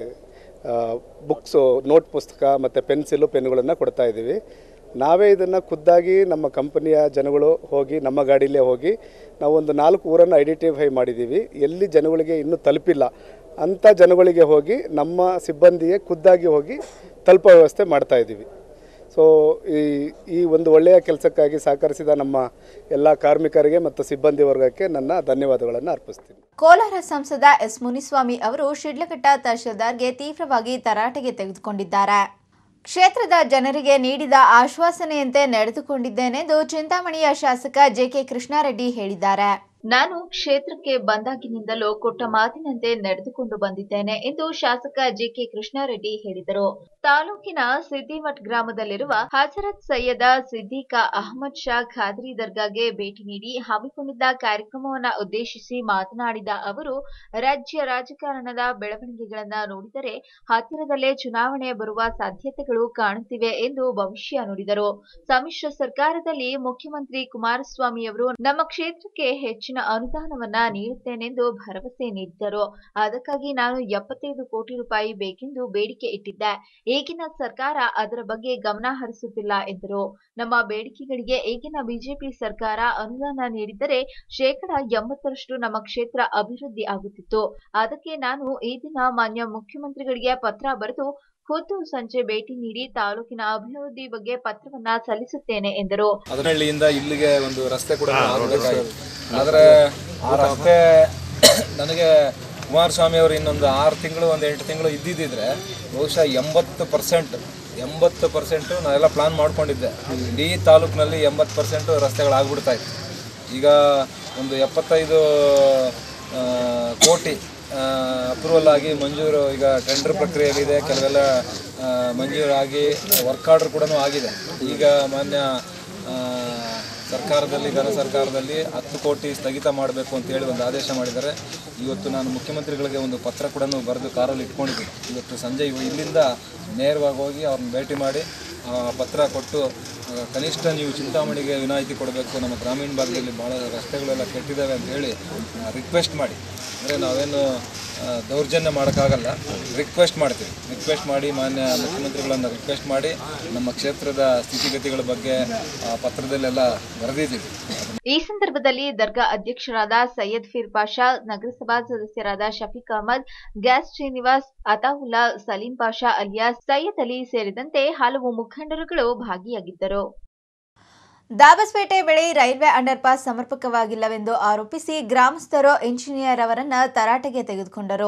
ಬುಕ್ಸು ನೋಟ್ ಪುಸ್ತಕ ಮತ್ತು ಪೆನ್ಸಿಲು ಪೆನ್ನುಗಳನ್ನು ಕೊಡ್ತಾ ಇದ್ದೀವಿ ನಾವೇ ಇದನ್ನು ಖುದ್ದಾಗಿ ನಮ್ಮ ಕಂಪನಿಯ ಜನಗಳು ಹೋಗಿ ನಮ್ಮ ಗಾಡಿಲೇ ಹೋಗಿ ನಾವು ಒಂದು ನಾಲ್ಕು ಊರನ್ನು ಐಡೆಂಟಿಫೈ ಮಾಡಿದ್ದೀವಿ ಎಲ್ಲಿ ಜನಗಳಿಗೆ ಇನ್ನೂ ತಲುಪಿಲ್ಲ ಅಂಥ ಜನಗಳಿಗೆ ಹೋಗಿ ನಮ್ಮ ಸಿಬ್ಬಂದಿಗೆ ಖುದ್ದಾಗಿ ಹೋಗಿ ತಲುಪೋ ವ್ಯವಸ್ಥೆ ಮಾಡ್ತಾ ಇದ್ದೀವಿ ಸೊ ಈ ಈ ಒಂದು ಒಳ್ಳೆಯ ಕೆಲಸಕ್ಕಾಗಿ ಸಹಕರಿಸಿದ ನಮ್ಮ ಎಲ್ಲ ಕಾರ್ಮಿಕರಿಗೆ ಮತ್ತು ಸಿಬ್ಬಂದಿ ವರ್ಗಕ್ಕೆ ನನ್ನ ಧನ್ಯವಾದಗಳನ್ನು ಅರ್ಪಿಸ್ತೀನಿ ಕೋಲಾರ ಸಂಸದ ಎಸ್ ಮುನಿಸ್ವಾಮಿ ಅವರು ಶಿಡ್ಲಘಟ್ಟ ತಹಶೀಲ್ದಾರ್ಗೆ ತೀವ್ರವಾಗಿ ತರಾಟೆಗೆ ತೆಗೆದುಕೊಂಡಿದ್ದಾರೆ ಕ್ಷೇತ್ರದ ಜನರಿಗೆ ನೀಡಿದ ಆಶ್ವಾಸನೆಯಂತೆ ನಡೆದುಕೊಂಡಿದ್ದೇನೆಂದು ಚಿಂತಾಮಣಿಯ ಶಾಸಕ ಜೆಕೆ ಕೃಷ್ಣಾರೆಡ್ಡಿ ಹೇಳಿದ್ದಾರೆ ನಾನು ಕ್ಷೇತ್ರಕ್ಕೆ ಬಂದಾಗಿನಿಂದಲೂ ಕೊಟ್ಟ ಮಾತಿನಂತೆ ನಡೆದುಕೊಂಡು ಬಂದಿದ್ದೇನೆ ಎಂದು ಶಾಸಕ ಜೆಕೆ ಕೃಷ್ಣಾರೆಡ್ಡಿ ಹೇಳಿದರು ತಾಲೂಕಿನ ಸಿದ್ದಿಮಠ್ ಗ್ರಾಮದಲ್ಲಿರುವ ಹಜರತ್ ಸೈಯದ ಸಿದ್ದಿಕಾ ಅಹಮದ್ ಶಾ ಖಾದ್ರಿ ದರ್ಗಾಗೆ ಭೇಟಿ ನೀಡಿ ಹಮ್ಮಿಕೊಂಡಿದ್ದ ಕಾರ್ಯಕ್ರಮವನ್ನು ಉದ್ದೇಶಿಸಿ ಮಾತನಾಡಿದ ಅವರು ರಾಜ್ಯ ರಾಜಕಾರಣದ ಬೆಳವಣಿಗೆಗಳನ್ನ ನೋಡಿದರೆ ಹತ್ತಿರದಲ್ಲೇ ಚುನಾವಣೆ ಬರುವ ಸಾಧ್ಯತೆಗಳು ಕಾಣುತ್ತಿವೆ ಎಂದು ಭವಿಷ್ಯ ನುಡಿದರು ಸಮ್ಮಿಶ್ರ ಸರ್ಕಾರದಲ್ಲಿ ಮುಖ್ಯಮಂತ್ರಿ ಕುಮಾರಸ್ವಾಮಿಯವರು ನಮ್ಮ ಕ್ಷೇತ್ರಕ್ಕೆ ಹೆಚ್ಚಿನ ಅನುದಾನವನ್ನ ನೀಡುತ್ತೇನೆಂದು ಭರವಸೆ ನೀಡಿದ್ದರು ಅದಕ್ಕಾಗಿ ನಾನು ಎಪ್ಪತ್ತೈದು ಕೋಟಿ ರೂಪಾಯಿ ಬೇಕೆಂದು ಬೇಡಿಕೆ ಇಟ್ಟಿದ್ದೆ ಈಗಿನ ಸರ್ಕಾರ ಅದರ ಬಗ್ಗೆ ಗಮನ ಹರಿಸುತ್ತಿಲ್ಲ ಎಂದರು ನಮ್ಮ ಬೇಡಿಕೆಗಳಿಗೆ ಈಗಿನ ಬಿಜೆಪಿ ಸರ್ಕಾರ ಅನುದಾನ ನೀಡಿದ್ದರೆ ಶೇಕಡ ಎಂಬತ್ತರಷ್ಟು ನಮ್ಮ ಕ್ಷೇತ್ರ ಅಭಿವೃದ್ಧಿ ಆಗುತ್ತಿತ್ತು ಅದಕ್ಕೆ ನಾನು ಈ ದಿನ ಮಾನ್ಯ ಮುಖ್ಯಮಂತ್ರಿಗಳಿಗೆ ಪತ್ರ ಬರೆದು ಖುದ್ದು ಸಂಜೆ ಭೇಟಿ ನೀಡಿ ತಾಲೂಕಿನ ಅಭಿವೃದ್ಧಿ ಬಗ್ಗೆ ಪತ್ರವನ್ನ ಸಲ್ಲಿಸುತ್ತೇನೆ ಎಂದರು ಅದರಹಳ್ಳಿಯಿಂದ ಇಲ್ಲಿಗೆ ಒಂದು ರಸ್ತೆ ಕೂಡ ಆಗಬೇಕಾಗಿತ್ತು ಆದರೆ ಆ ರಸ್ತೆ ನನಗೆ ಕುಮಾರಸ್ವಾಮಿ ಅವರು ಇನ್ನೊಂದು ಆರು ತಿಂಗಳು ಒಂದು ಎಂಟು ತಿಂಗಳು ಇದ್ದಿದ್ದಿದ್ರೆ ಬಹುಶಃ ಎಂಬತ್ತು ಪರ್ಸೆಂಟ್ ಎಂಬತ್ತು ಪರ್ಸೆಂಟು ನಾನೆಲ್ಲ ಪ್ಲಾನ್ ಮಾಡ್ಕೊಂಡಿದ್ದೆ ಇಡೀ ತಾಲೂಕಿನಲ್ಲಿ ಎಂಬತ್ತು ಪರ್ಸೆಂಟು ರಸ್ತೆಗಳಾಗ್ಬಿಡ್ತಾ ಇತ್ತು ಈಗ ಒಂದು ಎಪ್ಪತ್ತೈದು ಆ, ಕೋಟಿ ಅಪ್ರೂವಲ್ ಆಗಿ ಮಂಜೂರು ಈಗ ಟೆಂಡರ್ ಪ್ರಕ್ರಿಯೆಯಲ್ಲಿದೆ ಕೆಲವೆಲ್ಲ ಆ, ಮಂಜೂರಾಗಿ ವರ್ಕ್ ಆರ್ಡರ್ ಕೂಡ ಆಗಿದೆ ಈಗ ಮಾನ್ಯ ಆ, ಸರ್ಕಾರದಲ್ಲಿ ಘನ ಸರ್ಕಾರದಲ್ಲಿ ಹತ್ತು ಕೋಟಿ ಸ್ಥಗಿತ ಮಾಡಬೇಕು ಅಂತ ಹೇಳಿ ಒಂದು ಆದೇಶ ಮಾಡಿದ್ದಾರೆ ಇವತ್ತು ನಾನು ಮುಖ್ಯಮಂತ್ರಿಗಳಿಗೆ ಒಂದು ಪತ್ರ ಕೂಡ ಬರೆದು ಕಾರಲ್ಲಿ ಇಟ್ಕೊಂಡಿದ್ದೀನಿ ಇವತ್ತು ಸಂಜೆ ಇವ- ಇಲ್ಲಿಂದ ನೇರವಾಗಿ ಹೋಗಿ ಅವ್ರನ್ನ ಭೇಟಿ ಮಾಡಿ ಆ, ಪತ್ರ ಕೊಟ್ಟು ಆ, ಕನಿಷ್ಠ ನೀವು ಚಿಂತಾಮಣಿಗೆ ವಿನಾಯಿತಿ ಕೊಡಬೇಕು ನಮ್ಮ ಗ್ರಾಮೀಣ ಭಾಗದಲ್ಲಿ ಭಾಳ ರಸ್ತೆಗಳೆಲ್ಲ ಕೆಟ್ಟಿದ್ದಾವೆ ಅಂತ ಹೇಳಿ ರಿಕ್ವೆಸ್ಟ್ ಮಾಡಿ ಅಂದರೆ ನಾವೇನು ಆ, ದೌರ್ಜನ್ಯ ಮಾಡೋಕ್ಕಾಗಲ್ಲ ರಿಕ್ವೆಸ್ಟ್ ಮಾಡ್ತೀವಿ ರಿಕ್ವೆಸ್ಟ್ ಮಾಡಿ ಮಾನ್ಯ ಮುಖ್ಯಮಂತ್ರಿಗಳನ್ನು ರಿಕ್ವೆಸ್ಟ್ ಮಾಡಿ ನಮ್ಮ ಕ್ಷೇತ್ರದ ಸ್ಥಿತಿಗತಿಗಳ ಬಗ್ಗೆ ಆ ಪತ್ರದಲ್ಲೆಲ್ಲ ಬರೆದಿದ್ದೀವಿ ಈ ಸಂದರ್ಭದಲ್ಲಿ ದರ್ಗಾ ಅಧ್ಯಕ್ಷರಾದ ಸೈಯದ್ ಫೀರ್ ಪಾಷಾ ನಗರಸಭಾ ಸದಸ್ಯರಾದ ಶಫೀಕ್ ಅಹಮದ್ ಗ್ಯಾಸ್ ಶ್ರೀನಿವಾಸ್ ಅತಾವುಲ್ಲಾ ಸಲೀಂ ಪಾಷಾ ಅಲಿಯಾಸ್ ಸೈಯದ್ ಅಲಿ ಸೇರಿದಂತೆ ಹಲವು ಮುಖಂಡರುಗಳು ಭಾಗಿಯಾಗಿದ್ದರು ದಾಬಸ್ಪೇಟೆ ಬಳಿ ರೈಲ್ವೆ ಅಂಡರ್ ಪಾಸ್ ಸಮರ್ಪಕವಾಗಿಲ್ಲವೆಂದು ಆರೋಪಿಸಿ ಗ್ರಾಮಸ್ಥರು ಇಂಜಿನಿಯರ್ ಅವರನ್ನ ತರಾಟೆಗೆ ತೆಗೆದುಕೊಂಡರು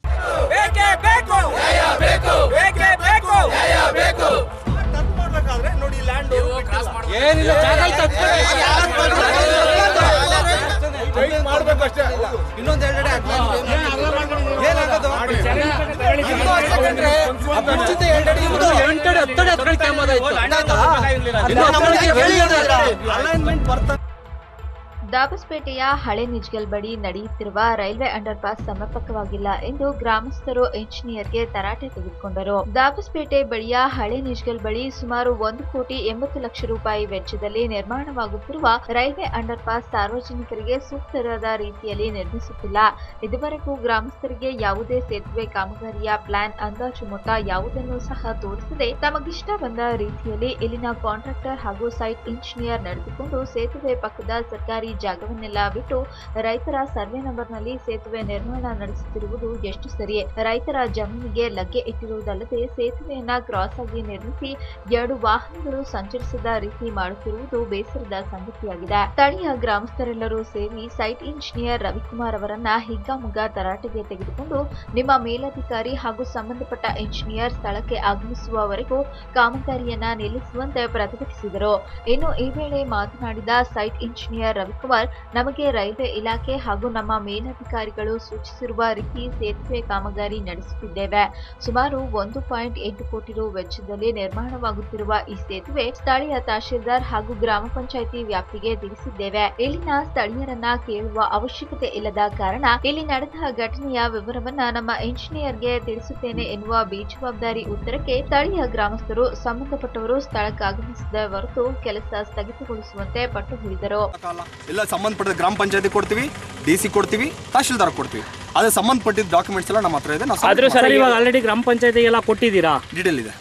ದಾಬಸ್ಪೇಟೆಯ ಹಳೆ ನಿಜ್ಗಲ್ ಬಳಿ ನಡೆಯುತ್ತಿರುವ ರೈಲ್ವೆ ಅಂಡರ್ ಪಾಸ್ ಸಮರ್ಪಕವಾಗಿಲ್ಲ ಎಂದು ಗ್ರಾಮಸ್ಥರು ಇಂಜಿನಿಯರ್ಗೆ ತರಾಟೆ ತೆಗೆದುಕೊಂಡರು ದಾಬಸ್ಪೇಟೆ ಬಳಿಯ ಹಳೆ ನಿಜ್ಗಲ್ ಬಳಿ ಸುಮಾರು ಒಂದು ಕೋಟಿ ಎಂಬತ್ತು ಲಕ್ಷ ರೂಪಾಯಿ ವೆಚ್ಚದಲ್ಲಿ ನಿರ್ಮಾಣವಾಗುತ್ತಿರುವ ರೈಲ್ವೆ ಅಂಡರ್ ಪಾಸ್ ಸಾರ್ವಜನಿಕರಿಗೆ ಸೂಕ್ತವಾದ ರೀತಿಯಲ್ಲಿ ನಿರ್ಮಿಸುತ್ತಿಲ್ಲ ಇದುವರೆಗೂ ಗ್ರಾಮಸ್ಥರಿಗೆ ಯಾವುದೇ ಸೇತುವೆ ಕಾಮಗಾರಿಯ ಪ್ಲಾನ್ ಅಂದಾಜು ಮೊತ್ತ ಯಾವುದನ್ನು ಸಹ ತೋರಿಸದೆ ತಮಗಿಷ್ಟ ಬಂದ ರೀತಿಯಲ್ಲಿ ಇಲ್ಲಿನ ಕಾಂಟ್ರಾಕ್ಟರ್ ಹಾಗೂ ಸೈಟ್ ಇಂಜಿನಿಯರ್ ನಡೆದುಕೊಂಡು ಸೇತುವೆ ಪಕ್ಕದ ಸರ್ಕಾರಿ ಜಾಗವನ್ನೆಲ್ಲ ಬಿಟ್ಟು ರೈತರ ಸರ್ವೆ ನಂಬರ್ನಲ್ಲಿ ಸೇತುವೆ ನಿರ್ಮಾಣ ನಡೆಸುತ್ತಿರುವುದು ಎಷ್ಟು ಸರಿ ರೈತರ ಜಮೀನಿಗೆ ಲಗ್ಗೆ ಇಟ್ಟಿರುವುದಲ್ಲದೆ ಸೇತುವೆಯನ್ನ ಕ್ರಾಸ್ ಆಗಿ ನಿರ್ಮಿಸಿ ಎರಡು ವಾಹನಗಳು ಸಂಚರಿಸದ ರೀತಿ ಮಾಡುತ್ತಿರುವುದು ಬೇಸರದ ಸಂಗತಿಯಾಗಿದೆ ಸ್ಥಳೀಯ ಗ್ರಾಮಸ್ಥರೆಲ್ಲರೂ ಸೇರಿ ಸೈಟ್ ಇಂಜಿನಿಯರ್ ರವಿಕುಮಾರ್ ಅವರನ್ನ ಹಿಗ್ಗಾಮುಗ್ಗಾ ತರಾಟೆಗೆ ತೆಗೆದುಕೊಂಡು ನಿಮ್ಮ ಮೇಲಧಿಕಾರಿ ಹಾಗೂ ಸಂಬಂಧಪಟ್ಟ ಇಂಜಿನಿಯರ್ ಸ್ಥಳಕ್ಕೆ ಆಗಮಿಸುವವರೆಗೂ ಕಾಮಗಾರಿಯನ್ನ ನಿಲ್ಲಿಸುವಂತೆ ಪ್ರತಿಭಟಿಸಿದರು ಇನ್ನು ಈ ವೇಳೆ ಮಾತನಾಡಿದ ಸೈಟ್ ಇಂಜಿನಿಯರ್ ರವಿಕುಮಾರ್ ನಮಗೆ ರೈಲ್ವೆ ಇಲಾಖೆ ಹಾಗೂ ನಮ್ಮ ಮೇಲಧಿಕಾರಿಗಳು ಸೂಚಿಸಿರುವ ರೀತಿ ಸೇತುವೆ ಕಾಮಗಾರಿ ನಡೆಸುತ್ತಿದ್ದೇವೆ ಸುಮಾರು ಒಂದು ಪಾಯಿಂಟ್ ಎಂಟು ಕೋಟಿ ರು ವೆಚ್ಚದಲ್ಲಿ ನಿರ್ಮಾಣವಾಗುತ್ತಿರುವ ಈ ಸೇತುವೆ ಸ್ಥಳೀಯ ತಹಶೀಲ್ದಾರ್ ಹಾಗೂ ಗ್ರಾಮ ಪಂಚಾಯಿತಿ ವ್ಯಾಪ್ತಿಗೆ ತಿಳಿಸಿದ್ದೇವೆ ಇಲ್ಲಿನ ಸ್ಥಳೀಯರನ್ನ ಕೇಳುವ ಅವಶ್ಯಕತೆ ಇಲ್ಲದ ಕಾರಣ ಇಲ್ಲಿ ನಡೆದ ಘಟನೆಯ ವಿವರವನ್ನ ನಮ್ಮ ಇಂಜಿನಿಯರ್ಗೆ ತಿಳಿಸುತ್ತೇನೆ ಎನ್ನುವ ಬೇಜವಾಬ್ದಾರಿ ಉತ್ತರಕ್ಕೆ ಸ್ಥಳೀಯ ಗ್ರಾಮಸ್ಥರು ಸಂಬಂಧಪಟ್ಟವರು ಸ್ಥಳಕ್ಕಾಗಮಿಸದ ಹೊರತು ಕೆಲಸ ಸ್ಥಗಿತಗೊಳಿಸುವಂತೆ ಪಟ್ಟು ಹಿಡಿದರು ಎಲ್ಲ ಸಂಬಂಧಪಟ್ಟ ಗ್ರಾಮ ಪಂಚಾಯತಿ ಕೊಡ್ತೀವಿ ಡಿ ಸಿ ಕೊಡ್ತೀವಿ ತಹಶೀಲ್ದಾರ್ ಕೊಡ್ತೀವಿ ಅದೇ ಸಂಬಂಧಪಟ್ಟಿದ್ದ ಡಾಕ್ಯುಮೆಂಟ್ಸ್ ಎಲ್ಲ ನಮ್ಮ ಹತ್ರ ಇದೆ ನಾವು ಆದ್ರೂ ಸರ್ ಇವಾಗ ಆಲ್ರೆಡಿ ಗ್ರಾಮ ಪಂಚಾಯತಿಗೆಲ್ಲ ಕೊಟ್ಟಿದ್ದೀರಾ ಡೀಟೇಲ್ ಇದೆ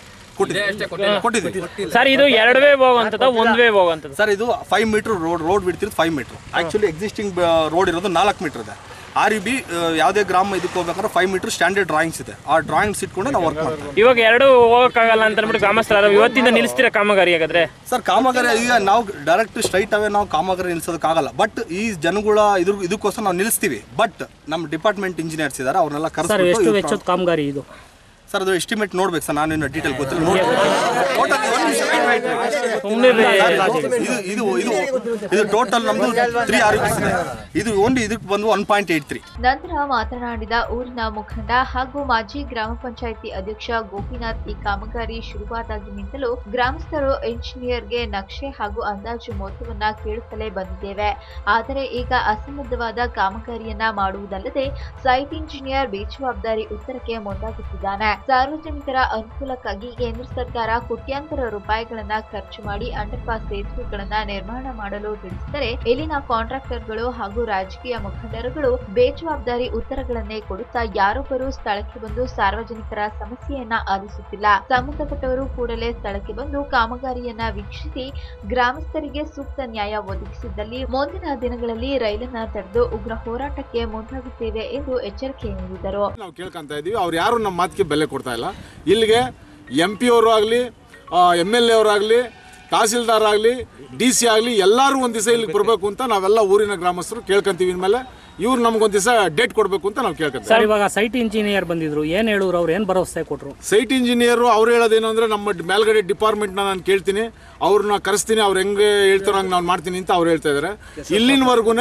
ಕೊಟ್ಟಿದ್ದೀವಿ ಸರ್ ಇದು ಎರಡು ವೇ ಹೋಗುವಂಥದ್ದು ಒಂದ್ ವೇ ಹೋಗುವಂಥದ್ದು ಸರ್ ಇದು ಫೈವ್ ಮೀಟರ್ ರೋಡ್ ರೋಡ್ ಬಿಡ್ತಿರೋದು five meter actually existing road ಇರೋದು ನಾಲ್ಕು ಮೀಟರ್ ಇದೆ ಆರ್ ಬಿ ಯಾವುದೇ ಗ್ರಾಮ ಇದಕ್ಕೆ ಹೋಗ್ಬೇಕಾದ್ರೆ ಫೈವ್ ಮೀಟರ್ ಸ್ಟ್ಯಾಂಡರ್ಡ್ ಡ್ರಾಯಿಂಗ್ಸ್ ಇದೆ ಆ ಡ್ರಾಯಿಂಗ್ಸ್ ಇಟ್ಕೊಂಡು ನಾವು ವರ್ಕ್ ಮಾಡ್ತೀವಿ ಇವಾಗ ಎರಡು ಹೋಗಕ್ಕಾಗಲ್ಲ ಅಂತ ಅಂದ್ಬಿಟ್ಟು ಗ್ರಾಮಸ್ಥರ ಇವತ್ತಿಂದ ನಿಲ್ಲಿಸ್ತೀರಾ ಕಾಮಗಾರಿ ಹಾಗಾದ್ರೆ ಸರ್ ಕಾಮಗಾರಿ ಈಗ ನಾವು ಡೈರೆಕ್ಟ್ ಸ್ಟ್ರೈಟ್ ಅವೇ ನಾವು ಕಾಮಗಾರಿ ನಿಲ್ಸೋದಕ್ಕಾಗಲ್ಲ ಬಟ್ ಈ ಜನಗಳ ಇದ್ರ ಇದಕ್ಕೋಸ್ಕರ ನಾವು ನಿಲ್ಲಿಸ್ತೀವಿ ಬಟ್ ನಮ್ಮ ಡಿಪಾರ್ಟ್ಮೆಂಟ್ ಇಂಜಿನಿಯರ್ಸ್ ಇದ್ದಾರೆ ಅವ್ರನ್ನೆಲ್ಲ ಸರ್ ಎಷ್ಟು ಕರೆಸ್ಬಿಟ್ಟು ವೆಚ್ಚದ ಕಾಮಗಾರಿ ಇದು ಸರ್ ಅದು ಎಸ್ಟಿಮೇಟ್ ನೋಡ್ಬೇಕು ಸರ್ ನಾನು ಇನ್ನು ಡೀಟೇಲ್ ಗೊತ್ತಿಲ್ಲ ನೋಡ್ಬೇಕು Total ಒಂದು ನಿಮಿಷ, wait, wait, wait. ಸುಮ್ನೆ ರೀ. ಇದು ಇದು ಇದು ಇದು ಟೋಟಲ್ ನಮ್ದು ತ್ರೀ ಆರ್ ಇದೆ ಇದು ಓನ್ಲಿ ಇದಕ್ಕೆ ಬಂದು ಒನ್ ಪಾಯಿಂಟ್ ಏಟ್ ತ್ರೀ ನಂತರ ಮಾತನಾಡಿದ ಊರಿನ ಮುಖಂಡ ಹಾಗೂ ಮಾಜಿ ಗ್ರಾಮ ಪಂಚಾಯಿತಿ ಅಧ್ಯಕ್ಷ ಗೋಪಿನಾಥ್ ಈ ಕಾಮಗಾರಿ ಶುರುವಾದಾಗಿನಿಂದಲೂ ಗ್ರಾಮಸ್ಥರು ಇಂಜಿನಿಯರ್ಗೆ ನಕ್ಷೆ ಹಾಗೂ ಅಂದಾಜು ಮೊತ್ತವನ್ನ ಕೇಳುತ್ತಲೇ ಬಂದಿದ್ದೇವೆ ಆದರೆ ಈಗ ಅಸಂಬದ್ಧವಾದ ಕಾಮಗಾರಿಯನ್ನ ಮಾಡುವುದಲ್ಲದೆ ಸೈಟ್ ಇಂಜಿನಿಯರ್ ಬೇಜವಾಬ್ದಾರಿ ಉತ್ತರಕ್ಕೆ ಮುಂದಾಗುತ್ತಿದ್ದಾನೆ ಸಾರ್ವಜನಿಕರ ಅನುಕೂಲಕ್ಕಾಗಿ ಕೇಂದ್ರ ಸರ್ಕಾರ ಕೋಟ್ಯಾಂತರ ರೂಪಾಯಿಗಳನ್ನ ಖರ್ಚು ಮಾಡಿ ಅಂಡರ್ ಪಾಸ್ ಸೇತುವೆಗಳನ್ನ ನಿರ್ಮಾಣ ಮಾಡಲು ತಿಳಿಸಿದರೆ ಇಲ್ಲಿನ ಕಾಂಟ್ರಾಕ್ಟರ್ಗಳು ಹಾಗೂ ರಾಜಕೀಯ ಮುಖಂಡರುಗಳು ಬೇಜವಾಬ್ದಾರಿ ಉತ್ತರಗಳನ್ನೇ ಕೊಡುತ್ತಾ ಯಾರೊಬ್ಬರು ಸ್ಥಳಕ್ಕೆ ಬಂದು ಸಾರ್ವಜನಿಕರ ಸಮಸ್ಯೆಯನ್ನ ಆಲಿಸುತ್ತಿಲ್ಲ ಸಂಬಂಧಪಟ್ಟವರು ಕೂಡಲೇ ಸ್ಥಳಕ್ಕೆ ಬಂದು ಕಾಮಗಾರಿಯನ್ನ ವೀಕ್ಷಿಸಿ ಗ್ರಾಮಸ್ಥರಿಗೆ ಸೂಕ್ತ ನ್ಯಾಯ ಒದಗಿಸಿದ್ದಲ್ಲಿ ಮುಂದಿನ ದಿನಗಳಲ್ಲಿ ರೈಲನ್ನ ತಡೆದು ಉಗ್ರ ಹೋರಾಟಕ್ಕೆ ಮುಂದಾಗುತ್ತೇವೆ ಎಂದು ಎಚ್ಚರಿಕೆ ನೀಡಿದರು ನಾವು ಕೇಳ್ಕೊಂತ ಇದೀವಿ ಅವ್ರು ಯಾರು ನಮ್ಮ ಮಾತಿಗೆ ಬೆಲೆ ಕೊಡ್ತಾ ಇಲ್ಲ ಇಲ್ಲಿಗೆ ಎಂ ಪಿ ಅವರು ಆಗಲಿ ಎಮ್ ಎಲ್ ಎ ಅವರಾಗಲಿ ತಹಸೀಲ್ದಾರ್ ಆಗಲಿ ಡಿ ಸಿ ಆಗಲಿ ಎಲ್ಲರೂ ಒಂದು ದಿವಸ ಇಲ್ಲಿಗೆ ಬರಬೇಕು ಅಂತ ನಾವೆಲ್ಲ ಊರಿನ ಗ್ರಾಮಸ್ಥರು ಕೇಳ್ಕೊಂತೀವಿ ಇನ್ಮೇಲೆ ಇವ್ರು ನಮ್ಗೊಂದು ದಿವಸ ಡೇಟ್ ಕೊಡಬೇಕು ಅಂತ ನಾವು ಸರ್ ಕೇಳ್ಕೊಂತೀವಿ ಇವಾಗ ಸೈಟ್ ಇಂಜಿನಿಯರ್ ಬಂದಿದ್ರು ಏನ್ ಹೇಳಿದ್ರು ಅವ್ರು ಏನ್ ಭರವಸೆ ಕೊಟ್ರು ಸೈಟ್ ಇಂಜಿನಿಯರು ಅವ್ರು ಹೇಳೋದೇನು ಅಂದರೆ ನಮ್ಮ ಡ್- ಮೇಲ್ಗಡೆ ಡಿಪಾರ್ಟ್ಮೆಂಟ್ನ ನಾನು ಕೇಳ್ತೀನಿ ಅವ್ರನ್ನ ಕರೆಸ್ತೀನಿ ಅವ್ರು ಹೆಂಗೆ ಹೇಳ್ತಾರೋ ಹಂಗೆ ನಾನು ಮಾಡ್ತೀನಿ ಅಂತ ಅವ್ರು ಹೇಳ್ತಾ ಇದ್ದಾರೆ ಇಲ್ಲಿನವರೆಗೂ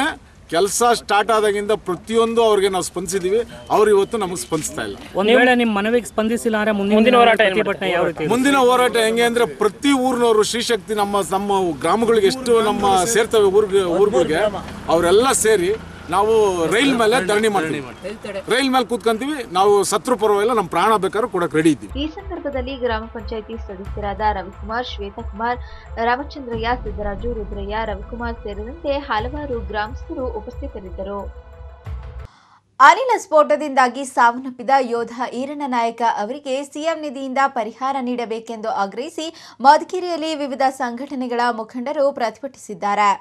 ಕೆಲಸ ಸ್ಟಾರ್ಟ್ ಆದಾಗಿಂದ ಪ್ರತಿಯೊಂದು ಅವ್ರಿಗೆ ನಾವು ಸ್ಪಂದಿಸಿದ್ದೀವಿ ಅವ್ರು ಇವತ್ತು ನಮಗೆ ಸ್ಪಂದಿಸ್ತಾ ಇಲ್ಲ ಒಂದ್ ವೇಳೆ ನಿಮ್ಮ ಮನವಿಗೆ ಸ್ಪಂದಿಸಿಲ್ಲ ಅಂದ್ರೆ ಮುಂದಿನ ಹೋರಾಟ ಪ್ರತಿಭಟನೆ ಯಾವ ರೀತಿ ಮುಂದಿನ ಹೋರಾಟ ಹೆಂಗೆ ಅಂದ್ರೆ ಪ್ರತಿ ಊರಿನವರು ಶ್ರೀಶಕ್ತಿ ನಮ್ಮ ನಮ್ಮ ಗ್ರಾಮಗಳಿಗೆ ಎಷ್ಟು ನಮ್ಮ ಸೇರ್ತವೆ ಊರ್ಗೆ ಊರುಗಳಿಗೆ ಅವರೆಲ್ಲ ಸೇರಿ ನಾವು ರೈಲ್ ಮೇಲೆ ಧರಣಿ ಮಾಡ್ತೀವಿ ರೈಲ್ ಮೇಲೆ ಕೂತ್ಕೊಂತೀವಿ ನಾವು ಸತ್ರು ಪರವಾಗಿಲ್ಲ ನಮ್ಮ ಪ್ರಾಣ ಬೇಕಾದ್ರೂ ಕೊಡಕ್ಕೆ ರೆಡಿ ಇದ್ದೀವಿ ಈ ಸಂದರ್ಭದಲ್ಲಿ ಗ್ರಾಮ ಪಂಚಾಯಿತಿ ಸದಸ್ಯರಾದ ರವಿಕುಮಾರ್ ಶ್ವೇತಕುಮಾರ್ ರಾಮಚಂದ್ರಯ್ಯ ಸಿದ್ದರಾಜು ರುದ್ರಯ್ಯ ರವಿಕುಮಾರ್ ಸೇರಿದಂತೆ ಹಲವಾರು ಗ್ರಾಮಸ್ಥರು ಉಪಸ್ಥಿತರಿದ್ದರು ಅನಿಲ ಸ್ಫೋಟದಿಂದಾಗಿ ಸಾವನ್ನಪ್ಪಿದ ಯೋಧ ಈರಣ್ಣ ನಾಯಕ ಅವರಿಗೆ ಸಿಎಂ ನಿಧಿಯಿಂದ ಪರಿಹಾರ ನೀಡಬೇಕೆಂದು ಆಗ್ರಹಿಸಿ ಮಧುಗಿರಿಯಲ್ಲಿ ವಿವಿಧ ಸಂಘಟನೆಗಳ ಮುಖಂಡರು ಪ್ರತಿಭಟಿಸಿದ್ದಾರೆ